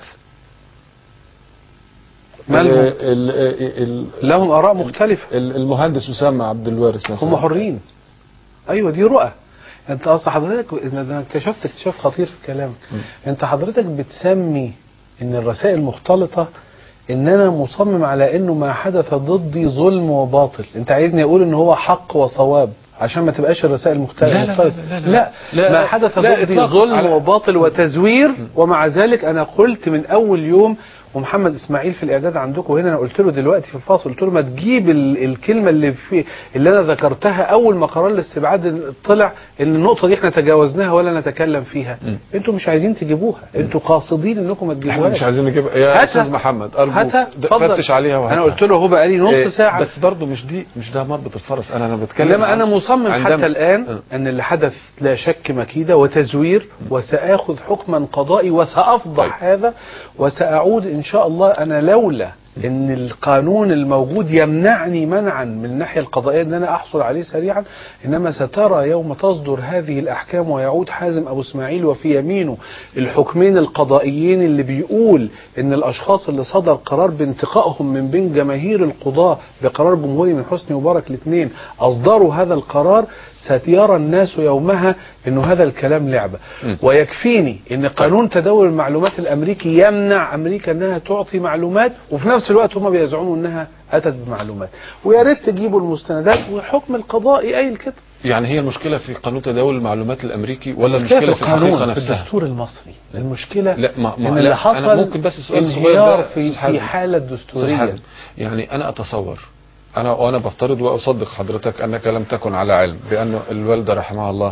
مالهم؟ ال- ال- ال- لهم اراء مختلفه ال- المهندس اسامه عبد الوارث مثلا هم حرين ايوه دي رؤى انت اصلا حضرتك انا اكتشفت اكتشاف خطير في كلامك انت حضرتك بتسمي ان الرسائل مختلطه ان انا مصمم على انه ما حدث ضدي ظلم وباطل انت عايزني اقول ان هو حق وصواب عشان ما تبقاش الرسائل مختلفه لا لا لا لا لا لا, لا ما حدث لا ضدي إطلاقاً. ظلم على- وباطل وتزوير ومع ذلك انا قلت من اول يوم ومحمد اسماعيل في الاعداد عندكم هنا انا قلت له دلوقتي في الفاصل قلت له ما تجيب ال- الكلمه اللي في اللي انا ذكرتها اول ما قرار الاستبعاد طلع ان النقطه دي احنا تجاوزناها ولا نتكلم فيها م. انتوا مش عايزين تجيبوها انتوا قاصدين انكم ما احنا تجيبوهاش مش عايزين نجيب يا هاتها. استاذ محمد ارجوك هاتها د- اتفضل. فتش عليها وهاتها انا قلت له هو بقى لي نص إيه، ساعه بس برضه مش دي مش ده مربط الفرس انا انا بتكلم انما انا عن- مصمم عندما- حتى الان آه. ان اللي حدث لا شك مكيده وتزوير وساخذ حكما قضائي وسافضح طيب. هذا وساعود ان شاء الله انا لولا ان القانون الموجود يمنعني منعا من الناحيه القضائيه ان انا احصل عليه سريعا انما سترى يوم تصدر هذه الاحكام ويعود حازم ابو اسماعيل وفي يمينه الحكمين القضائيين اللي بيقول ان الاشخاص اللي صدر قرار بانتقائهم من بين جماهير القضاه بقرار جمهوري من حسني مبارك الاثنين اصدروا هذا القرار سيرى الناس يومها انه هذا الكلام لعبه م. ويكفيني ان قانون تداول المعلومات الامريكي يمنع امريكا انها تعطي معلومات وفي نفس الوقت هم بيزعموا انها اتت بمعلومات ويا ريت تجيبوا المستندات والحكم القضائي قايل كده يعني هي المشكله في قانون تداول المعلومات الامريكي ولا المشكله المشكله في في الحقيقه القانون في نفسها الدستور المصري المشكله لا ما ما ان لا اللي حصل انا ممكن بس سؤال صغير انهيار ده في, أستاذ حازم. في حاله استاذ دستوريه حازم يعني انا اتصور انا وانا بفترض واصدق حضرتك انك لم تكن على علم بان الوالده رحمها الله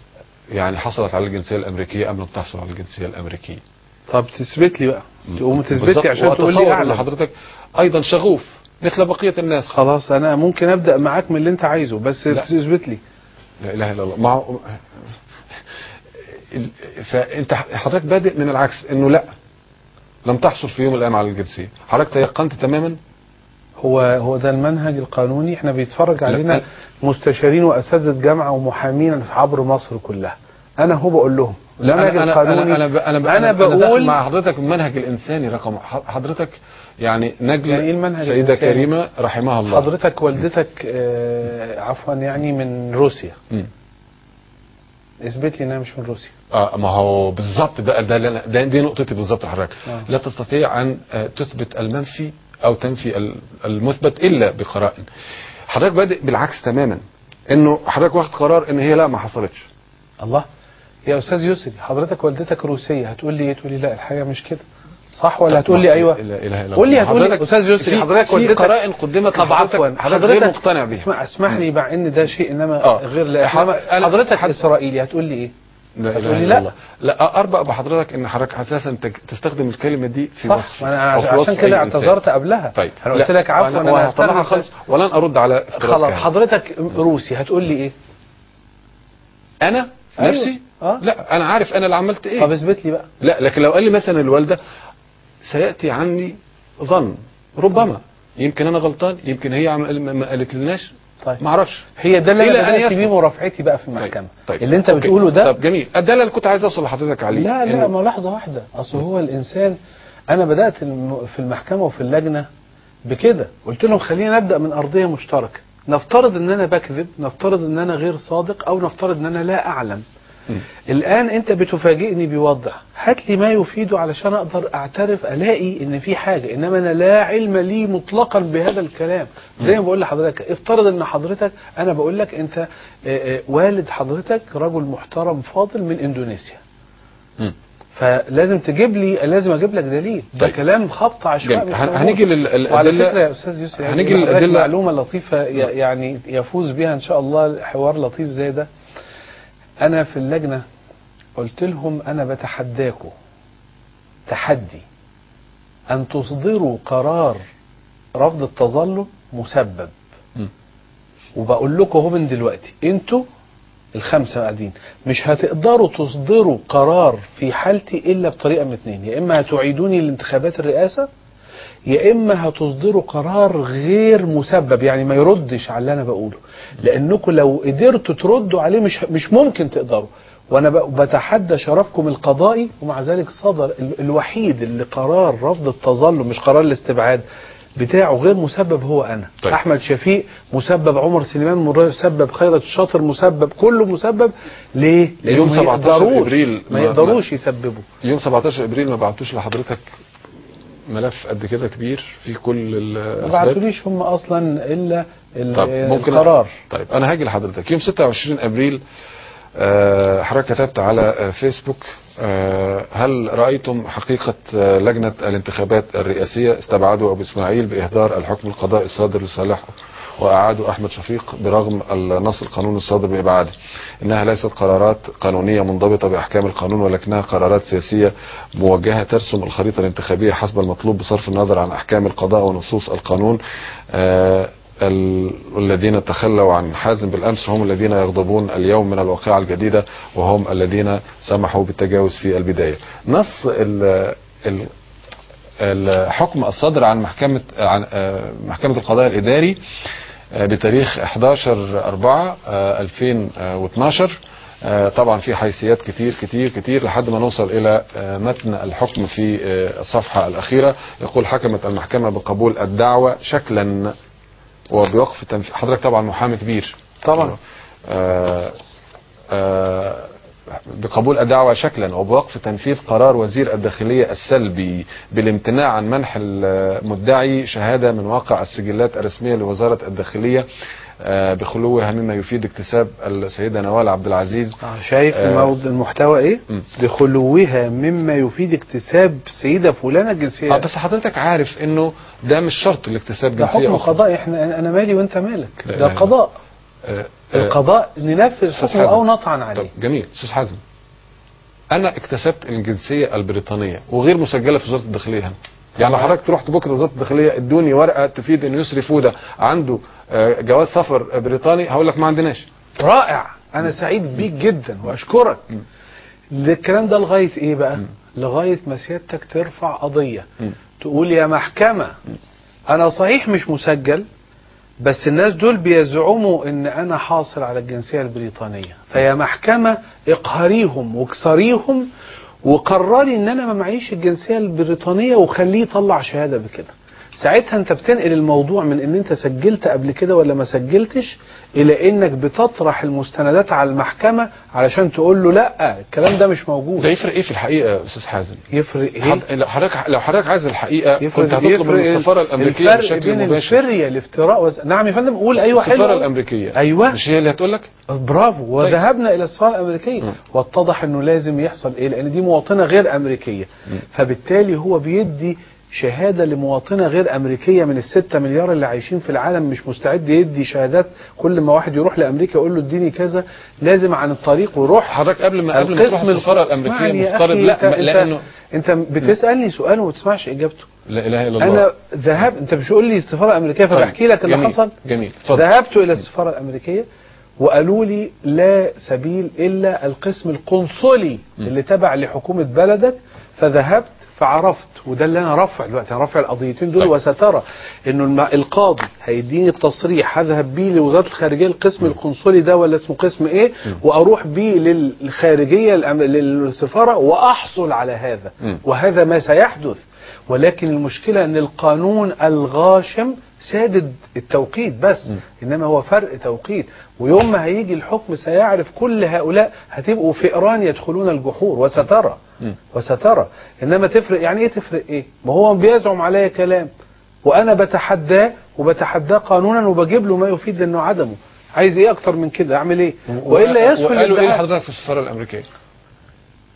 يعني حصلت على الجنسيه الامريكيه ام لم تحصل على الجنسيه الامريكيه طب تثبت لي بقى تقوم تثبت بالظبط. لي عشان تقول لي وأتصور اعلم ان حضرتك ايضا شغوف مثل بقيه الناس خلاص انا ممكن ابدا معاك من اللي انت عايزه بس لا. تثبت لي لا اله الا الله مع ال- فانت حضرتك بادئ من العكس انه لا لم تحصل في يوم من الايام على الجنسيه حضرتك تيقنت تماما هو هو ده المنهج القانوني احنا بيتفرج لا. علينا مستشارين واساتذه جامعه ومحامين عبر مصر كلها انا هو بقول لهم المنهج انا انا القانوني انا انا, أنا أنا داخل بقول- مع حضرتك المنهج الانساني رقم حضرتك يعني نجل يعني إيه المنهج سيده الإنساني؟ كريمه رحمها الله حضرتك والدتك آه عفوا يعني من روسيا مم. اثبت لي انها مش من روسيا اه ما هو بالظبط بقى ده, اللي أنا- ده دي نقطتي بالظبط يا حضرتك آه. لا تستطيع ان آه، تثبت المنفي او تنفي ال- المثبت الا بقرائن حضرتك بادئ بالعكس تماما انه حضرتك واخد قرار ان هي لا ما حصلتش الله يا استاذ يسري حضرتك والدتك روسيه هتقول لي ايه تقول لي لا الحقيقه مش كده صح ولا هتقول لي ايوه لا اله الا قول لي الله. هتقول لي حضرتك استاذ يسري في- حضرتك في والدتك قرائن قدمت طب لحضرتك عفوا حضرتك غير مقتنع بيها اسمع اسمح لي مع ان ده شيء انما آه. غير لا حض- إنما أنا- حضرتك حد- اسرائيلي هتقول لي ايه لا هتقول اله لي الا لا. الله لا اربق بحضرتك ان حضرتك اساسا تج- تستخدم الكلمه دي في صح وصف ما انا أو في عشان وصف كده أي إنسان. اعتذرت قبلها طيب انا قلت لا، لك عفوا انا انا وهطلعها هستخدم خالص ولن ارد على افتراء خلاص كامل. حضرتك روسي هتقول لي ايه انا أيوة. نفسي آه. لا انا عارف انا اللي عملت ايه طب اثبت لي بقى لا لكن لو قال لي مثلا الوالده سياتي عني ظن ربما يمكن انا غلطان يمكن هي عم... ما- ما قالت لناش طيب ما اعرفش هي ده اللي إلى انا أن بدات يثبت. بيه مرافعتي بقى في طيب. المحكمه طيب. اللي انت أوكي. بتقوله ده طب جميل ده اللي كنت عايز اوصل لحضرتك عليه لا لا إنه- ما لحظة واحدة أصل هو الإنسان أنا بدأت الم- في المحكمة وفي اللجنة بكده قلت لهم خلينا نبدأ من أرضية مشتركة نفترض ان انا بكذب نفترض ان انا غير صادق او نفترض ان انا لا اعلم مم. الان انت بتفاجئني بوضع هات لي ما يفيده علشان اقدر اعترف الاقي ان في حاجه انما انا لا علم لي مطلقا بهذا الكلام زي ما بقول لحضرتك افترض ان حضرتك انا بقول لك انت آه، آه، والد حضرتك رجل محترم فاضل من اندونيسيا مم. فلازم تجيب لي لازم اجيب لك دليل ده طيب. كلام خبط عشوائي جميل. مش هن- موجود. هنيجي لل- وعلى للأدلة- فكره يا استاذ يوسف يعني هنيجي هنيجي للأدلة- معلومه لطيفه ي- يعني يفوز بها ان شاء الله حوار لطيف زي ده انا في اللجنه قلت لهم انا بتحداكم تحدي ان تصدروا قرار رفض التظلم مسبب م. وبقول لكم اهو من دلوقتي انتوا الخمسه قاعدين مش هتقدروا تصدروا قرار في حالتي الا بطريقه من اتنين يا اما هتعيدوني لانتخابات الرئاسه يا اما هتصدروا قرار غير مسبب يعني ما يردش على اللي انا بقوله لانكم لو قدرتوا تردوا عليه مش مش ممكن تقدروا وانا ب- بتحدى شرفكم القضائي ومع ذلك صدر ال- الوحيد اللي قرار رفض التظلم مش قرار الاستبعاد بتاعه غير مسبب هو انا طيب. طيب. احمد شفيق مسبب عمر سليمان مسبب خيرت الشاطر مسبب كله مسبب ليه لأنهم يوم ما 17 يقدروش- إبريل ما ما- يقدروش يسببوا يوم 17 ابريل ما بعتوش لحضرتك ملف قد كده كبير في كل ما الاسباب بعتوليش هم اصلا الا ال- طب ممكن القرار طيب انا هاجي لحضرتك يوم 26 ابريل آه، حضرتك كتبت على آه، فيسبوك آه، هل رايتم حقيقه آه، لجنه الانتخابات الرئاسيه استبعدوا ابو اسماعيل باهدار الحكم القضائي الصادر لصالحه واعادوا احمد شفيق برغم النص القانوني الصادر بابعاده انها ليست قرارات قانونيه منضبطه باحكام القانون ولكنها قرارات سياسيه موجهه ترسم الخريطه الانتخابيه حسب المطلوب بصرف النظر عن احكام القضاء ونصوص القانون آه، ال- الذين تخلوا عن حازم بالامس هم الذين يغضبون اليوم من الواقعه الجديده وهم الذين سمحوا بالتجاوز في البدايه. نص ال ال الحكم الصادر عن محكمه عن آه، محكمه القضاء الاداري آه، بتاريخ 11 4 2012 آه، طبعا في حيثيات كتير كتير كتير لحد ما نوصل الى آه، متن الحكم في آه، الصفحه الاخيره يقول حكمت المحكمه بقبول الدعوه شكلا وبوقف تنفيذ حضرتك طبعا محامي كبير طبعا. آه آه بقبول الدعوة شكلا وبوقف تنفيذ قرار وزير الداخلية السلبي بالامتناع عن منح المدعي شهادة من واقع السجلات الرسمية لوزارة الداخلية آه بخلوها مما يفيد اكتساب السيدة نوال عبد العزيز آه، شايف آه. الموضوع المحتوى ايه م. لخلوها مما يفيد اكتساب سيده فلانه الجنسيه آه بس حضرتك عارف انه ده مش شرط لاكتساب ده جنسية حكم أخرى قضائي احنا انا مالي وانت مالك لا ده إله إلا قضاء آه آه القضاء ننفذ أستاذ حكمه حازم. او نطعن عليه طب جميل استاذ حازم انا اكتسبت الجنسيه البريطانيه وغير مسجله في وزاره الداخليه هنا يعني لو حضرتك رحت بكره وزاره الداخليه ادوني ورقه تفيد ان يسري فوده عنده آه، جواز سفر بريطاني هقول لك ما عندناش رائع انا سعيد بيك جدا واشكرك الكلام ده لغايه ايه بقى لغايه ما سيادتك ترفع قضيه م. تقول يا محكمه انا صحيح مش مسجل بس الناس دول بيزعموا ان انا حاصل على الجنسيه البريطانيه فيا محكمه اقهريهم واكسريهم وقرري ان انا ما معيش الجنسيه البريطانيه وخليه يطلع شهاده بكده ساعتها انت بتنقل الموضوع من ان انت سجلت قبل كده ولا ما سجلتش الى انك بتطرح المستندات على المحكمه علشان تقول له لا الكلام ده مش ده موجود يفرق ايه في الحقيقه يا استاذ حازم يفرق ايه حض- لو حضرتك لو حضرتك عايز الحقيقه يفرق كنت هتطلب من يفرق السفاره الامريكيه الفرق بشكل بين مباشر الفريه الافتراء وز... نعم يا فندم قول ايوه حلو السفاره أوي. الامريكيه أيوة. مش هي اللي هتقول لك برافو وذهبنا الى السفاره الامريكيه م. واتضح انه لازم يحصل ايه لان دي مواطنه غير امريكيه فبالتالي هو بيدي شهاده لمواطنه غير امريكيه من الستة مليار اللي عايشين في العالم مش مستعد يدي شهادات كل ما واحد يروح لامريكا يقول له اديني كذا لازم عن الطريق ويروح حضرتك قبل ما قبل ما تروح القسم السفاره الخ- الامريكيه اسمعني يا مفترض أخي، لا أنت- ما- لانه انت بتسالني سؤال وما تسمعش اجابته لا اله الا الله انا ذهب انت مش قول لي السفاره الامريكيه طيب، فبحكي لك اللي جميل، حصل جميل اتفضل ذهبت الى السفاره الامريكيه وقالوا لي لا سبيل الا القسم القنصلي اللي تبع لحكومه بلدك فذهبت فعرفت وده اللي انا رافع دلوقتي انا رافع القضيتين دول طيب. وسترى انه الم- القاضي هيديني التصريح هذهب بيه لوزاره الخارجيه القسم القنصلي ده ولا اسمه قسم ايه واروح بيه للخارجيه الأم- للسفاره واحصل على هذا م. وهذا ما سيحدث ولكن المشكله ان القانون الغاشم سادد التوقيت بس انما هو فرق توقيت ويوم ما هيجي الحكم سيعرف كل هؤلاء هتبقوا فئران يدخلون الجحور وسترى م. وسترى انما تفرق يعني ايه تفرق ايه ما هو بيزعم عليا كلام وانا بتحداه وبتحداه قانونا وبجيب له ما يفيد انه عدمه عايز ايه اكتر من كده اعمل ايه والا يسهل وقالوا ايه الادعاء. لحضرتك في السفاره الامريكيه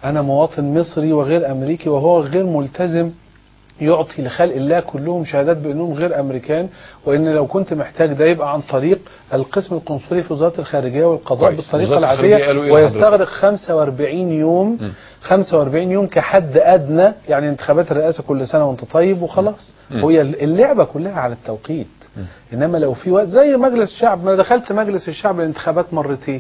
أنا مواطن مصري وغير أمريكي وهو غير ملتزم يعطي لخلق الله كلهم شهادات بأنهم غير أمريكان وإن لو كنت محتاج ده يبقى عن طريق القسم القنصلي في وزارة الخارجية والقضاء كويس. بالطريقة وزارة الخارجية العادية قالوا إيه ويستغرق 45 يوم م. 45 يوم كحد أدنى يعني انتخابات الرئاسة كل سنة وأنت طيب وخلاص م. هي اللعبة كلها على التوقيت إنما لو في وقت زي مجلس الشعب ما أنا دخلت مجلس الشعب الانتخابات مرتين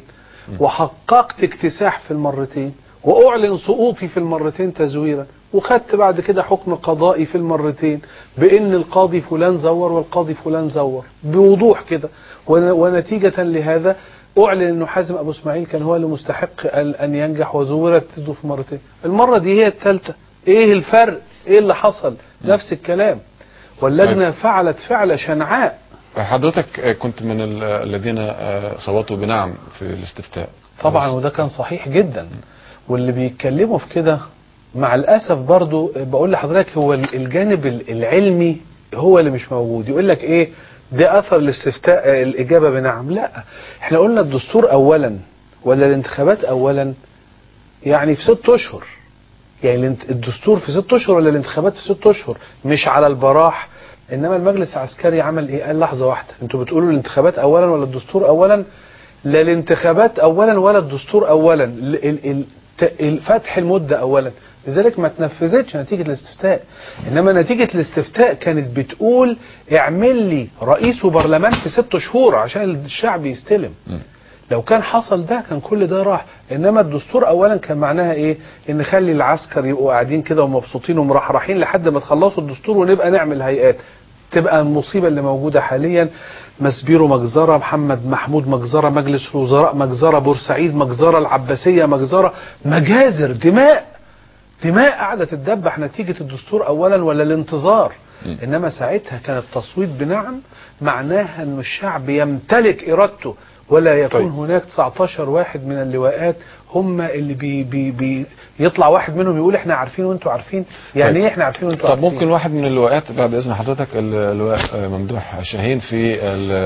وحققت اكتساح في المرتين واعلن سقوطي في المرتين تزويرا وخدت بعد كده حكم قضائي في المرتين بان القاضي فلان زور والقاضي فلان زور بوضوح كده ون- ونتيجه لهذا اعلن انه حازم ابو اسماعيل كان هو اللي مستحق ال- ان ينجح وزورت ضده في مرتين المره دي هي الثالثه ايه الفرق ايه اللي حصل نفس الكلام واللجنه فعلت فعل شنعاء حضرتك آه، كنت من ال- الذين آه، صوتوا بنعم في الاستفتاء طبعا بس- وده كان صحيح جدا واللي بيتكلموا في كده مع الاسف برضو بقول لحضرتك هو ال- الجانب ال- العلمي هو اللي مش موجود يقول لك ايه ده اثر الاستفتاء آه، الاجابه بنعم لا احنا قلنا الدستور اولا ولا الانتخابات اولا يعني في ست اشهر يعني الانت- الدستور في ست اشهر ولا الانتخابات في ست اشهر مش على البراح انما المجلس العسكري عمل ايه قال لحظه واحده انتوا بتقولوا الانتخابات اولا ولا الدستور اولا لا الانتخابات اولا ولا الدستور اولا ال- ال- ال- ت- ال- فتح المده اولا لذلك ما تنفذتش نتيجه الاستفتاء انما نتيجه الاستفتاء كانت بتقول اعمل لي رئيس وبرلمان في ست شهور عشان الشعب يستلم لو كان حصل ده كان كل ده راح انما الدستور اولا كان معناها ايه ان نخلي العسكر يبقوا قاعدين كده ومبسوطين ومرحرحين لحد ما تخلصوا الدستور ونبقى نعمل هيئات تبقى المصيبه اللي موجوده حاليا مسبيرو مجزره محمد محمود مجزره مجلس الوزراء مجزره بورسعيد مجزره العباسيه مجزره مجازر دماء دماء قاعده تتدبح نتيجه الدستور اولا ولا الانتظار انما ساعتها كان التصويت بنعم معناها ان الشعب يمتلك ارادته ولا يكون طيب. طيب. هناك 19 واحد من اللواءات هم اللي بي بي بي يطلع واحد منهم يقول احنا عارفين وانتوا عارفين يعني طيب. ايه احنا عارفين وانتوا طب عارفين ممكن واحد من اللواءات بعد اذن حضرتك اللواء آه، ممدوح شاهين في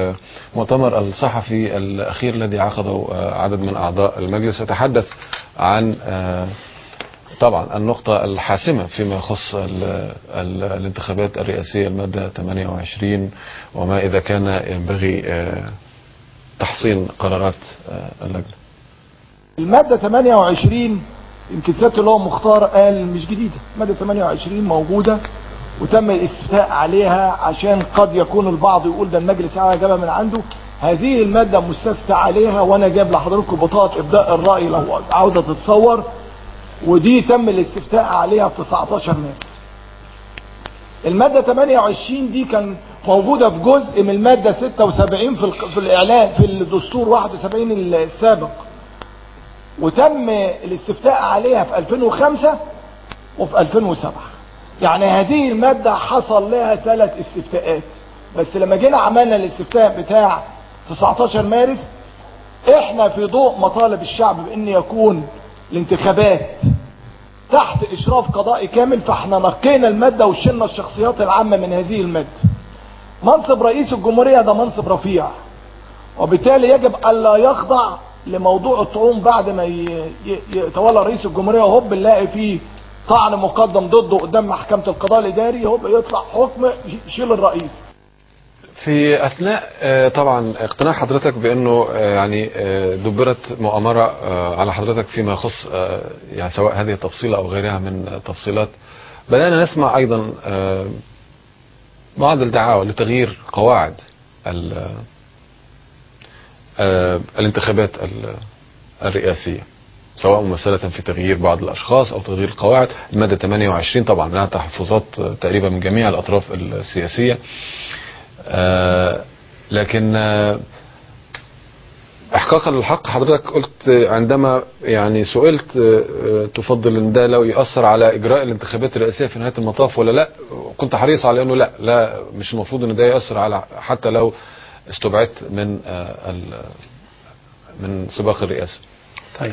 المؤتمر الصحفي الاخير الذي عقده آه، عدد من اعضاء المجلس يتحدث عن آه، طبعا النقطة الحاسمة فيما يخص ال ال الانتخابات الرئاسية المادة 28 وما إذا كان ينبغي آه، تحصين قرارات آه، اللجنة المادة 28 يمكن سيادة اللي هو مختار قال مش جديدة المادة 28 موجودة وتم الاستفتاء عليها عشان قد يكون البعض يقول ده المجلس على جابها من عنده هذه المادة مستفتى عليها وانا جايب لحضراتكم بطاقة ابداء الرأي لو عاوزة تتصور ودي تم الاستفتاء عليها في 19 مارس المادة 28 دي كان موجودة في جزء من المادة 76 في, الق- في الإعلان في الدستور 71 السابق وتم الاستفتاء عليها في 2005 وفي 2007 يعني هذه المادة حصل لها ثلاث استفتاءات بس لما جينا عملنا الاستفتاء بتاع 19 مارس احنا في ضوء مطالب الشعب بان يكون الانتخابات تحت اشراف قضائي كامل فاحنا نقينا المادة وشلنا الشخصيات العامة من هذه المادة منصب رئيس الجمهورية ده منصب رفيع وبالتالي يجب الا يخضع لموضوع الطعون بعد ما ي- ي- يتولى رئيس الجمهورية وهوب نلاقي فيه طعن مقدم ضده قدام محكمة القضاء الاداري هوب يطلع حكم يشيل الرئيس في اثناء آه، طبعا اقتناع حضرتك بانه آه، يعني آه، دبرت مؤامره آه، على حضرتك فيما يخص آه، يعني سواء هذه التفصيله او غيرها من التفصيلات بدانا نسمع ايضا آه، بعض الدعاوى لتغيير قواعد ال- آه، الانتخابات ال- الرئاسيه سواء ممثلة في تغيير بعض الأشخاص أو تغيير القواعد المادة 28 طبعا لها تحفظات آه، تقريبا من جميع الأطراف السياسية آه، لكن آه، احقاقا للحق حضرتك قلت عندما يعني سئلت آه، آه، تفضل ان ده لو ياثر على اجراء الانتخابات الرئاسيه في نهايه المطاف ولا لا كنت حريص على انه لا لا مش المفروض ان ده ياثر على حتى لو استبعدت من آه، ال- من سباق الرئاسه طيب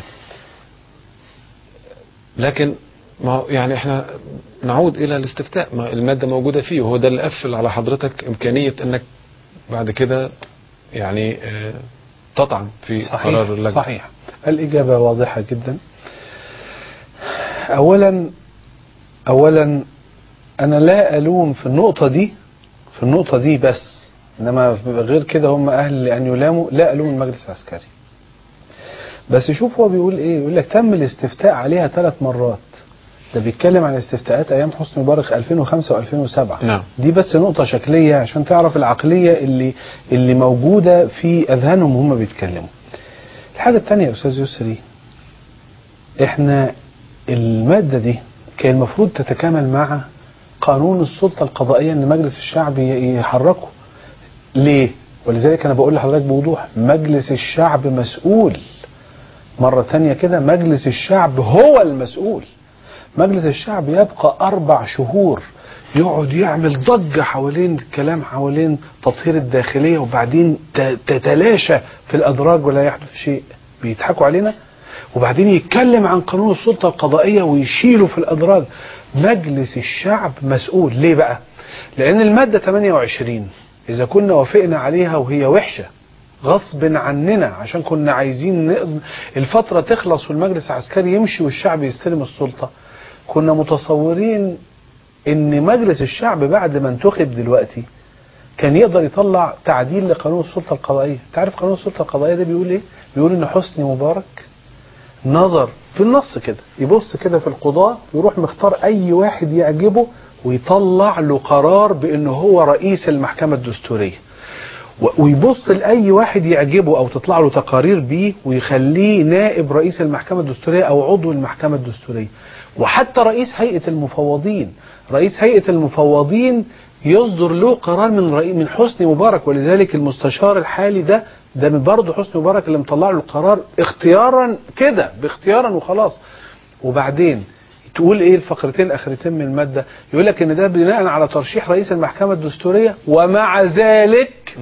لكن ما هو يعني احنا نعود الى الاستفتاء ما الماده موجوده فيه وهو ده اللي قفل على حضرتك امكانيه انك بعد كده يعني آه، تطعن في قرار صحيح اللجنه صحيح الإجابة واضحة جدا اولا اولا انا لا الوم في النقطه دي في النقطه دي بس انما غير كده هم اهل لان يلاموا لا الوم المجلس العسكري بس شوف هو بيقول ايه يقول لك تم الاستفتاء عليها ثلاث مرات ده بيتكلم عن استفتاءات ايام حسني مبارك 2005 و2007 نعم. دي بس نقطه شكليه عشان تعرف العقليه اللي اللي موجوده في اذهانهم وهم بيتكلموا الحاجه الثانيه يا استاذ يسري احنا الماده دي كان المفروض تتكامل مع قانون السلطه القضائيه ان مجلس الشعب ي- يحركه ليه ولذلك انا بقول لحضرتك بوضوح مجلس الشعب مسؤول مرة تانية كده مجلس الشعب هو المسؤول مجلس الشعب يبقى أربع شهور يقعد يعمل ضجة حوالين الكلام حوالين تطهير الداخلية وبعدين ت- تتلاشى في الأدراج ولا يحدث شيء بيضحكوا علينا وبعدين يتكلم عن قانون السلطة القضائية ويشيله في الأدراج مجلس الشعب مسؤول ليه بقى لأن المادة 28 إذا كنا وافقنا عليها وهي وحشة غصب عننا عشان كنا عايزين نقض... الفترة تخلص والمجلس العسكري يمشي والشعب يستلم السلطة كنا متصورين ان مجلس الشعب بعد ما انتخب دلوقتي كان يقدر يطلع تعديل لقانون السلطة القضائية تعرف قانون السلطة القضائية ده بيقول ايه بيقول ان حسني مبارك نظر في النص كده يبص كده في القضاء ويروح مختار اي واحد يعجبه ويطلع له قرار بانه هو رئيس المحكمة الدستورية و- ويبص لاي واحد يعجبه او تطلع له تقارير بيه ويخليه نائب رئيس المحكمه الدستوريه او عضو المحكمه الدستوريه وحتى رئيس هيئه المفوضين رئيس هيئه المفوضين يصدر له قرار من رئي من حسني مبارك ولذلك المستشار الحالي ده ده من برضه حسني مبارك اللي مطلع له القرار اختيارا كده باختيارا وخلاص وبعدين تقول ايه الفقرتين الاخرتين من الماده يقول لك ان ده بناء على ترشيح رئيس المحكمه الدستوريه ومع ذلك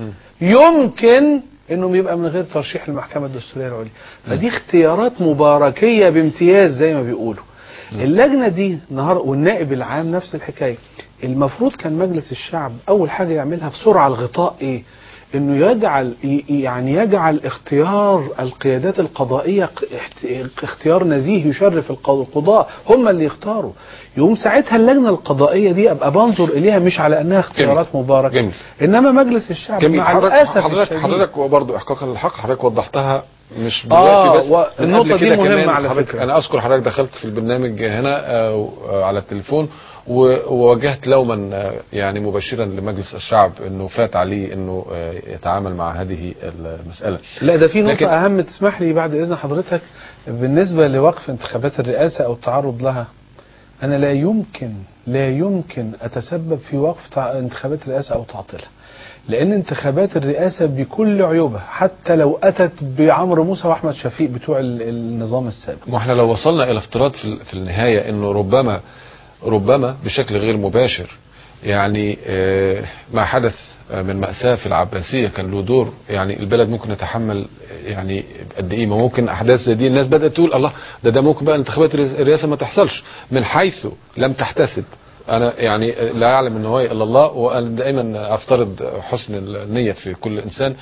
يمكن انه يبقى من غير ترشيح المحكمه الدستوريه العليا فدي اختيارات مباركيه بامتياز زي ما بيقولوا اللجنه دي نهار والنائب العام نفس الحكايه المفروض كان مجلس الشعب اول حاجه يعملها بسرعه الغطاء ايه انه يجعل ي- يعني يجعل اختيار القيادات القضائيه ق- احت- اختيار نزيه يشرف الق- القضاة هم اللي يختاروا يقوم ساعتها اللجنه القضائيه دي ابقى بنظر اليها مش على انها اختيارات مباركه جميل. انما مجلس الشعب جميل مع حضرتك الاسف حضرتك الشديد حضرتك وبرضه احقاقا للحق حضرتك وضحتها مش آه، دلوقتي بس و- من النقطة قبل دي كده مهمة كمان على حضرتك- فكرة. انا اذكر حضرتك دخلت في البرنامج هنا آه، آه، على التليفون و- ووجهت لوما آه، يعني مباشرا لمجلس الشعب انه فات عليه انه آه، يتعامل مع هذه المساله لا ده في نقطة لكن- أهم تسمح لي بعد إذن حضرتك بالنسبة لوقف انتخابات الرئاسة أو التعرض لها أنا لا يمكن لا يمكن أتسبب في وقف تع- انتخابات الرئاسة أو تعطيلها لأن انتخابات الرئاسة بكل عيوبها حتى لو أتت بعمرو موسى وأحمد شفيق بتوع ال- النظام السابق ما احنا لو وصلنا الى افتراض في, ال- في النهايه انه ربما ربما بشكل غير مباشر يعني آه، ما حدث آه، من مأساة في العباسية كان له دور يعني البلد ممكن يتحمل يعني قد ايه ما ممكن احداث زي دي الناس بدأت تقول الله ده ده ممكن بقى انتخابات الرئاس- الرئاسة ما تحصلش من حيث لم تحتسب انا يعني لا يعلم ان هو الا الله وانا دائما افترض حسن النية في كل انسان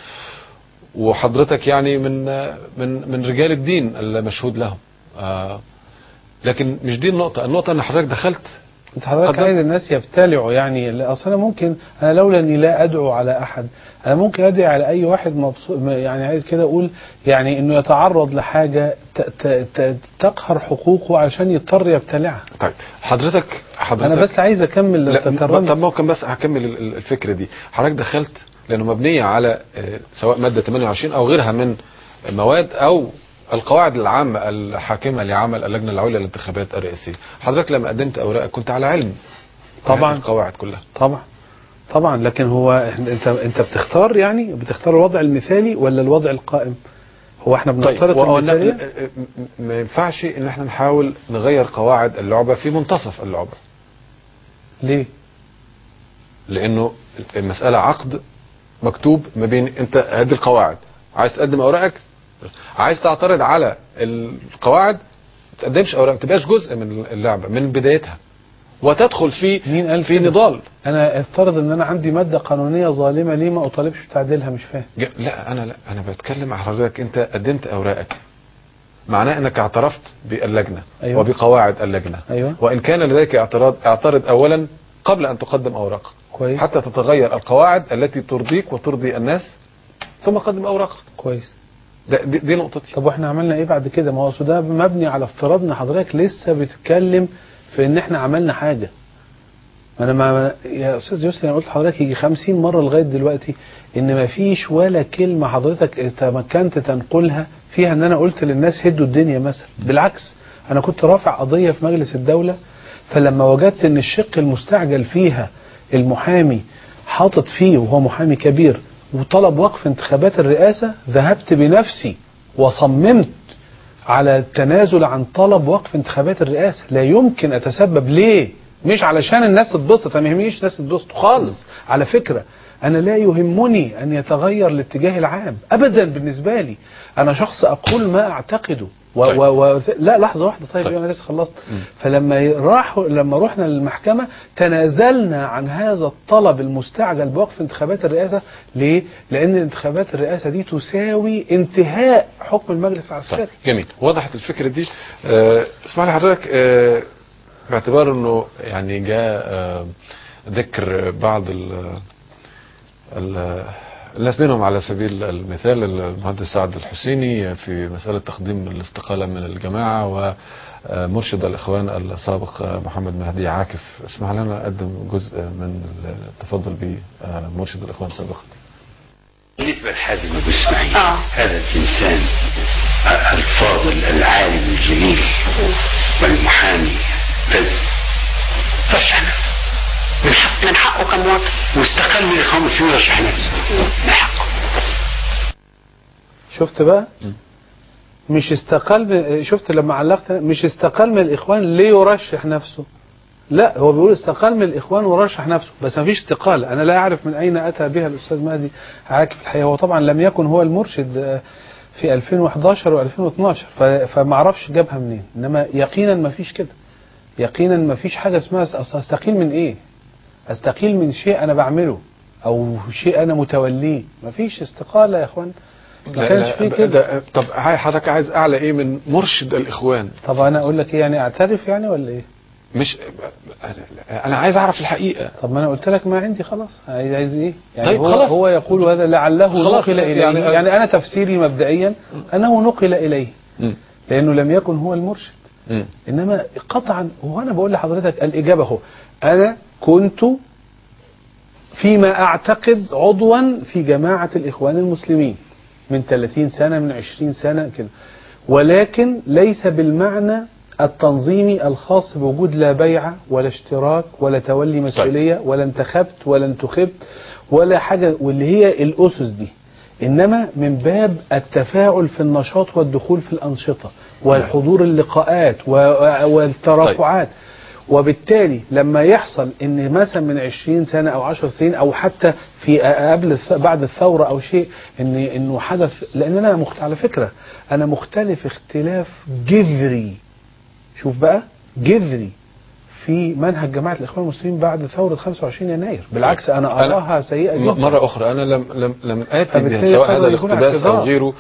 وحضرتك يعني من من من رجال الدين المشهود لهم آه لكن مش دي النقطة النقطة ان حضرتك دخلت انت حضرتك اتفضل. عايز الناس يبتلعوا يعني لا، اصل انا ممكن انا لولا اني لا ادعو على احد انا ممكن ادعي على اي واحد مبسوط يعني عايز كده اقول يعني انه يتعرض لحاجه ت- ت- ت- تقهر حقوقه عشان يضطر يبتلعها طيب حضرتك حضرتك انا بس عايز اكمل لو لا تكرمت طب ممكن بس هكمل ال- ال- الفكرة دي حضرتك دخلت لانه مبنية على آه، سواء مادة 28 او غيرها من مواد او القواعد العامة الحاكمة لعمل اللجنة العليا للانتخابات الرئاسية حضرتك لما قدمت اوراقك كنت على علم طبعا. بهذه القواعد كلها طبعا طبعا لكن هو إحنا- انت انت بتختار يعني بتختار الوضع المثالي ولا الوضع القائم هو احنا بنفترض وهو المثاليه ن- م- ما ينفعش ان احنا نحاول نغير قواعد اللعبة في منتصف اللعبة ليه لانه المسألة عقد مكتوب ما بين انت هذه القواعد عايز تقدم اوراقك عايز تعترض على القواعد ما تقدمش اوراق ما تبقاش جزء من اللعبة من بدايتها وتدخل في مين قال في كده؟ نضال انا افترض ان انا عندي ماده قانونيه ظالمه ليه ما اطالبش بتعديلها مش فاهم ج- لا انا لا انا بتكلم على حضرتك انت قدمت اوراقك معناه انك اعترفت باللجنه أيوة. وبقواعد اللجنه أيوة. وان كان لديك اعتراض اعترض اولا قبل ان تقدم اوراقك كويس حتى تتغير القواعد التي ترضيك وترضي الناس ثم قدم اوراقك كويس ده دي, دي نقطتي طب واحنا عملنا ايه بعد كده ما هو أصل ده مبني على افتراض ان حضرتك لسه بتتكلم في ان احنا عملنا حاجه انا ما يا استاذ يسري انا قلت لحضرتك يجي 50 مره لغايه دلوقتي ان ما فيش ولا كلمه حضرتك تمكنت تنقلها فيها ان انا قلت للناس هدوا الدنيا مثلا بالعكس انا كنت رافع قضيه في مجلس الدوله فلما وجدت ان الشق المستعجل فيها المحامي حاطط فيه وهو محامي كبير وطلب وقف انتخابات الرئاسه ذهبت بنفسي وصممت على التنازل عن طلب وقف انتخابات الرئاسة لا يمكن أتسبب ليه مش علشان الناس تتبسط أنا ما يهمنيش الناس تتبسط خالص على فكرة أنا لا يهمني أن يتغير الاتجاه العام أبدا بالنسبة لي أنا شخص أقول ما أعتقده و طيب. و و لا لحظة واحدة طيب, طيب. أنا لسه خلصت فلما راحوا لما رحنا للمحكمة تنازلنا عن هذا الطلب المستعجل بوقف انتخابات الرئاسة ليه؟ لأن انتخابات الرئاسة دي تساوي انتهاء حكم المجلس العسكري طيب جميل وضحت الفكره دي آه اسمح لي حضرتك آه باعتبار انه يعني جاء آه ذكر بعض ال ال الناس منهم على سبيل المثال المهندس سعد الحسيني في مسألة تقديم الاستقالة من الجماعة ومرشد الإخوان السابق محمد مهدي عاكف اسمح لنا أقدم جزء من التفضل بمرشد الإخوان سابقا بالنسبة لحازم أبو إسماعيل آه. هذا الإنسان الفاضل العالم الجليل والمحامي فز رشح نفسه من حقه من حقه كمواطن واستقل من الإخوان المسلمين رشح نفسه من حقه شفت بقى مش استقل شفت لما علقت مش استقل من الاخوان ليرشح نفسه لا هو بيقول استقال من الاخوان ورشح نفسه بس ما فيش استقاله انا لا اعرف من اين اتى بها الاستاذ مهدي عاكف الحقيقه هو طبعا لم يكن هو المرشد آه، في 2011 و2012 فما اعرفش جابها منين انما يقينا ما فيش كده يقينا ما فيش حاجه اسمها أصل استقيل من ايه استقيل من شيء انا بعمله او شيء انا متوليه ما فيش استقاله يا اخوان ما كانش فيه كده لا طب هاي حضرتك عايز اعلى ايه من مرشد الاخوان طب انا اقول لك ايه يعني اعترف يعني ولا ايه مش انا عايز اعرف الحقيقه طب ما انا قلت لك ما عندي خلاص عايز عايز ايه يعني طيب هو خلاص. هو يقول هذا لعله خلاص، نقل اليه يعني- يعني, يعني انا تفسيري مبدئيا انه نقل اليه مم. لانه لم يكن هو المرشد مم. انما قطعا هو انا بقول لحضرتك الاجابه هو انا كنت فيما اعتقد عضوا في جماعه الاخوان المسلمين من 30 سنه من 20 سنه كده ولكن ليس بالمعنى التنظيمي الخاص بوجود لا بيع ولا اشتراك ولا تولي مسؤوليه ولا انتخبت ولا انتخبت ولا حاجه واللي هي الاسس دي انما من باب التفاعل في النشاط والدخول في الانشطه والحضور اللقاءات و- والترافعات وبالتالي لما يحصل ان مثلا من 20 سنه او 10 سنين او حتى في قبل الث- بعد الثوره او شيء ان انه حدث لان انا مخت... على فكره انا مختلف اختلاف جذري شوف بقى جذري في منهج جماعه الاخوان المسلمين بعد ثوره 25 يناير بالعكس انا أنا- اراها سيئه م- جدا مرة أخرى أنا لم لم لم آتي فبالتالي بها سواء قرر هذا يكون الاقتباس أو اعتذار. غيره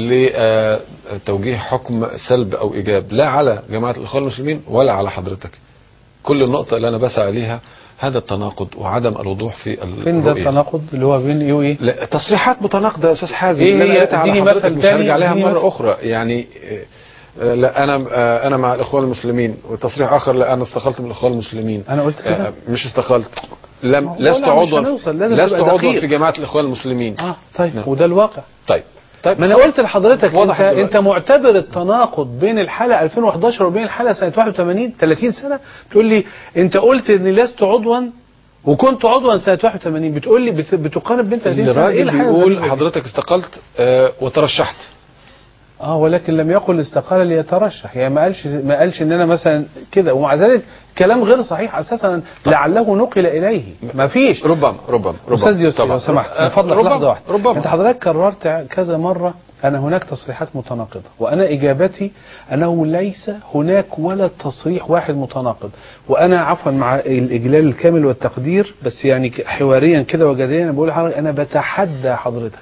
لتوجيه حكم سلب أو إيجاب لا على جماعة الإخوان المسلمين ولا على حضرتك كل النقطة اللي أنا بسعى ليها هذا التناقض وعدم الوضوح في فين ده الرؤية التناقض اللي هو بين ايه وايه لا تصريحات متناقضة يا أستاذ حازم إيه اللي أنا هي؟ قريتها على اديني حضرتك مثل مش تاني، هرجع عليها اديني مرة مثل. أخرى يعني آه، لا أنا آه، أنا مع الإخوان المسلمين وتصريح آخر لا أنا استقلت من الإخوان المسلمين انا قلت كده آه، مش استقلت لم هو لست لا، مش عضوا هنوصل، لازم لست تبقى عضوا دقيق. في جماعة الإخوان المسلمين اه طيب نعم. وده الواقع طيب طيب ما انا خلاص. قلت لحضرتك واضح انت دلوقتي. انت معتبر التناقض بين الحلقه 2011 وبين الحلقه سنه 81 30 سنه تقول لي انت قلت اني لست عضوا وكنت عضوا سنه 81 بتقول لي بت- بتقارن بين 30 سنه ايه الراجل الحاجه بيقول الغريبة دي؟ حضرتك استقلت آه، وترشحت اه ولكن لم يقل استقال ليترشح يعني ما قالش ما قالش ان انا مثلا كده ومع ذلك كلام غير صحيح اساسا لعله نقل اليه ما فيش ربما ربما ربما استاذ يوسف طبعا. لو سمحت آه، من فضلك ربما لحظه واحده ربما انت حضرتك كررت كذا مره ان هناك تصريحات متناقضه وانا اجابتي انه ليس هناك ولا تصريح واحد متناقض وانا عفوا مع الاجلال الكامل والتقدير بس يعني ك- حواريا كده وجديا انا بقول لحضرتك انا بتحدى حضرتك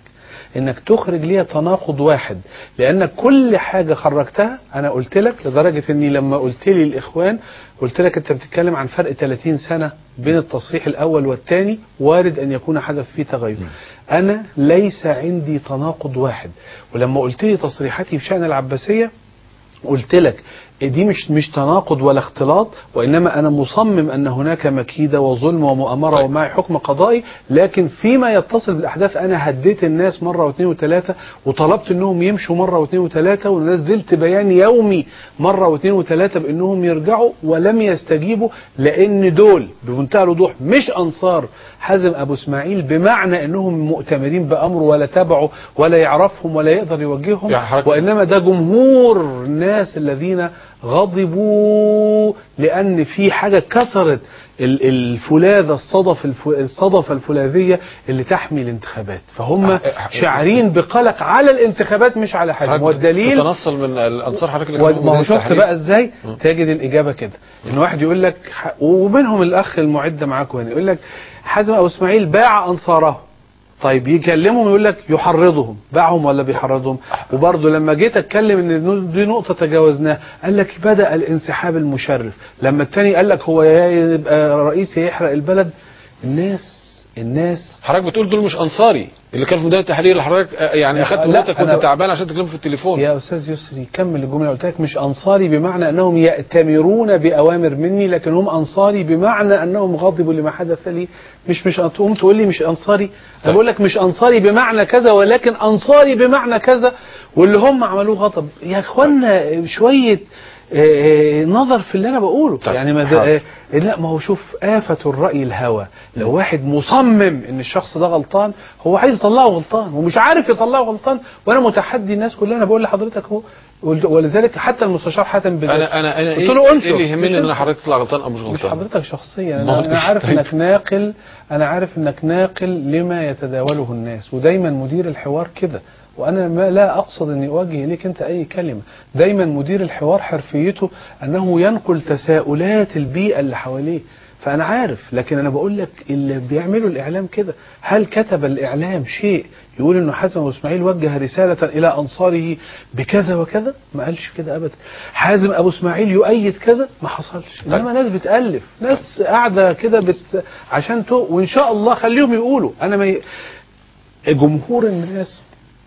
انك تخرج ليها تناقض واحد لان كل حاجه خرجتها انا قلت لك لدرجه اني لما قلت لي الاخوان قلت لك انت بتتكلم عن فرق 30 سنه بين التصريح الاول والثاني وارد ان يكون حدث فيه تغير انا ليس عندي تناقض واحد ولما قلت لي تصريحاتي في شان العباسيه قلت لك دي مش مش تناقض ولا اختلاط وانما انا مصمم ان هناك مكيده وظلم ومؤامره طيب. ومعي حكم قضائي لكن فيما يتصل بالاحداث انا هديت الناس مره واثنين وثلاثه وطلبت انهم يمشوا مره واثنين وثلاثه ونزلت بيان يومي مره واثنين وثلاثه بانهم يرجعوا ولم يستجيبوا لان دول بمنتهى الوضوح مش انصار حازم ابو اسماعيل بمعنى انهم مؤتمرين بامره ولا تبعوا ولا يعرفهم ولا يقدر يوجههم يعني حضرتك- وانما ده جمهور الناس الذين غضبوا لان في حاجه كسرت ال- الفولاذه الصدف الف- الصدفه الفولاذيه اللي تحمي الانتخابات فهم أه، أه، شاعرين بقلق على الانتخابات مش على حاجه حضرتك والدليل تتنصل من الانصار حضرتك اللي كانوا ما هو موجودين في شفت التحرير. بقى ازاي تجد الاجابه كده ان واحد يقول لك ح- ومنهم الاخ المعد معاكم هنا يقول لك حازم ابو اسماعيل باع انصاره طيب يكلمهم يقول لك يحرضهم باعهم ولا بيحرضهم وبرضه لما جيت اتكلم ان دي نقطه تجاوزناها قال لك بدا الانسحاب المشرف لما التاني قال لك هو يا يبقى رئيس يا يحرق البلد الناس الناس حضرتك بتقول دول مش انصاري اللي كان في بدايه التحرير اللي حضرتك آه، يعني اخدت لا، وداتك وانت أنا- تعبان عشان تكلمه في التليفون يا استاذ يسري كمل الجمله قلت لك مش انصاري بمعنى انهم ياتمرون باوامر مني لكن هم انصاري بمعنى انهم غضبوا لما حدث لي مش مش تقوم تقول لي مش انصاري انا بقول لك مش انصاري بمعنى كذا ولكن انصاري بمعنى كذا واللي هم عملوه غضب يا اخوانا شويه آه، نظر في اللي انا بقوله طيب، يعني ما حاضر. ده- آه، لا ما هو شوف آفة الرأي الهوى لو واحد مصمم ان الشخص ده غلطان هو عايز يطلعه غلطان ومش عارف يطلعه غلطان وانا متحدي الناس كلها انا بقول لحضرتك اهو ول- ولذلك حتى المستشار حاتم بالذات انا انا انا قلت ايه, له إيه انشر. اللي مش يهمني ان انا انت. حضرتك تطلع غلطان او مش مش غلطان حضرتك شخصيا ما هو انا, أنا مش- عارف طيب. انك ناقل انا عارف انك ناقل لما يتداوله الناس ودايما مدير الحوار كده وانا ما لا اقصد اني اوجه اليك انت اي كلمه دايما مدير الحوار حرفيته انه ينقل تساؤلات البيئه اللي حواليه فانا عارف لكن انا بقول لك اللي بيعملوا الاعلام كده هل كتب الاعلام شيء يقول انه حازم ابو اسماعيل وجه رساله الى انصاره بكذا وكذا ما قالش كده ابدا حازم ابو اسماعيل يؤيد كذا ما حصلش انما ناس بتالف ناس قاعده كده بت عشان تو وان شاء الله خليهم يقولوا انا ما ي... جمهور الناس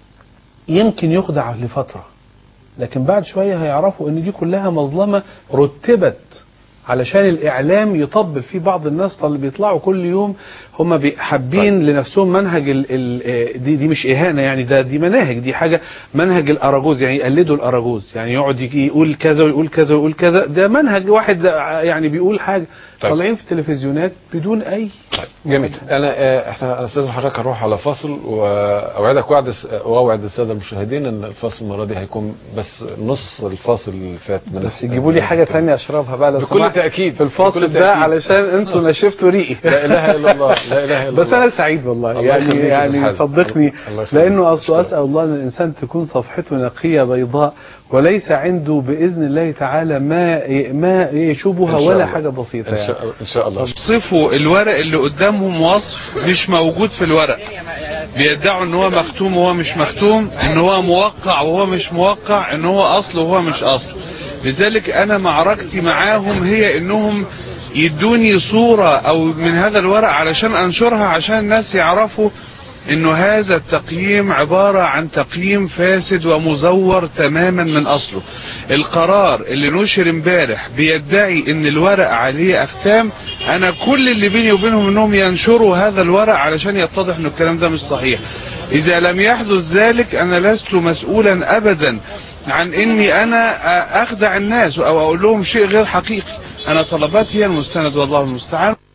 يمكن يخدع لفتره لكن بعد شويه هيعرفوا ان دي كلها مظلمه رتبت علشان الاعلام يطبل في بعض الناس اللي بيطلعوا كل يوم هم بي- حابين لنفسهم منهج ال ال آه، دي دي مش اهانه يعني ده دي مناهج دي حاجه منهج الاراجوز يعني يقلدوا الاراجوز يعني يقعد يجي يقول كذا ويقول كذا ويقول كذا ده منهج واحد يعني بيقول حاجه طيب. طالعين في التلفزيونات بدون اي جميل انا آه، احنا انا استاذن حضرتك هنروح على فاصل واوعدك وعد واوعد الساده المشاهدين ان الفاصل المره دي هيكون بس نص الفاصل اللي فات من بس يجيبوا لي حاجه ثانيه اشربها بقى لو بكل سمحت تاكيد في الفاصل بكل ده تأكيد. علشان انتوا نشفتوا ريقي لا اله الا الله لا اله الا بس الله انا سعيد والله الله يعني يخليك يا أستاذ يعني حازم. صدقني الله يخليك. لانه اصل أشكرك. اسال الله ان الانسان تكون صفحته نقيه بيضاء وليس عنده باذن الله تعالى ما ما يشوبها إن شاء ولا الله. حاجه بسيطه ان يعني شاء ان شاء الله صفوا الورق اللي قدامهم وصف مش موجود في الورق بيدعوا ان هو مختوم وهو مش مختوم ان هو موقع وهو مش موقع ان هو اصل وهو مش اصل لذلك انا معركتي معاهم هي انهم يدوني صورة او من هذا الورق علشان انشرها عشان الناس يعرفوا انه هذا التقييم عبارة عن تقييم فاسد ومزور تماما من اصله القرار اللي نشر امبارح بيدعي ان الورق عليه اختام انا كل اللي بيني وبينهم انهم ينشروا هذا الورق علشان يتضح ان الكلام ده مش صحيح اذا لم يحدث ذلك انا لست مسؤولا ابدا عن اني انا اخدع الناس او اقول لهم شيء غير حقيقي انا طلباتي هي المستند والله المستعان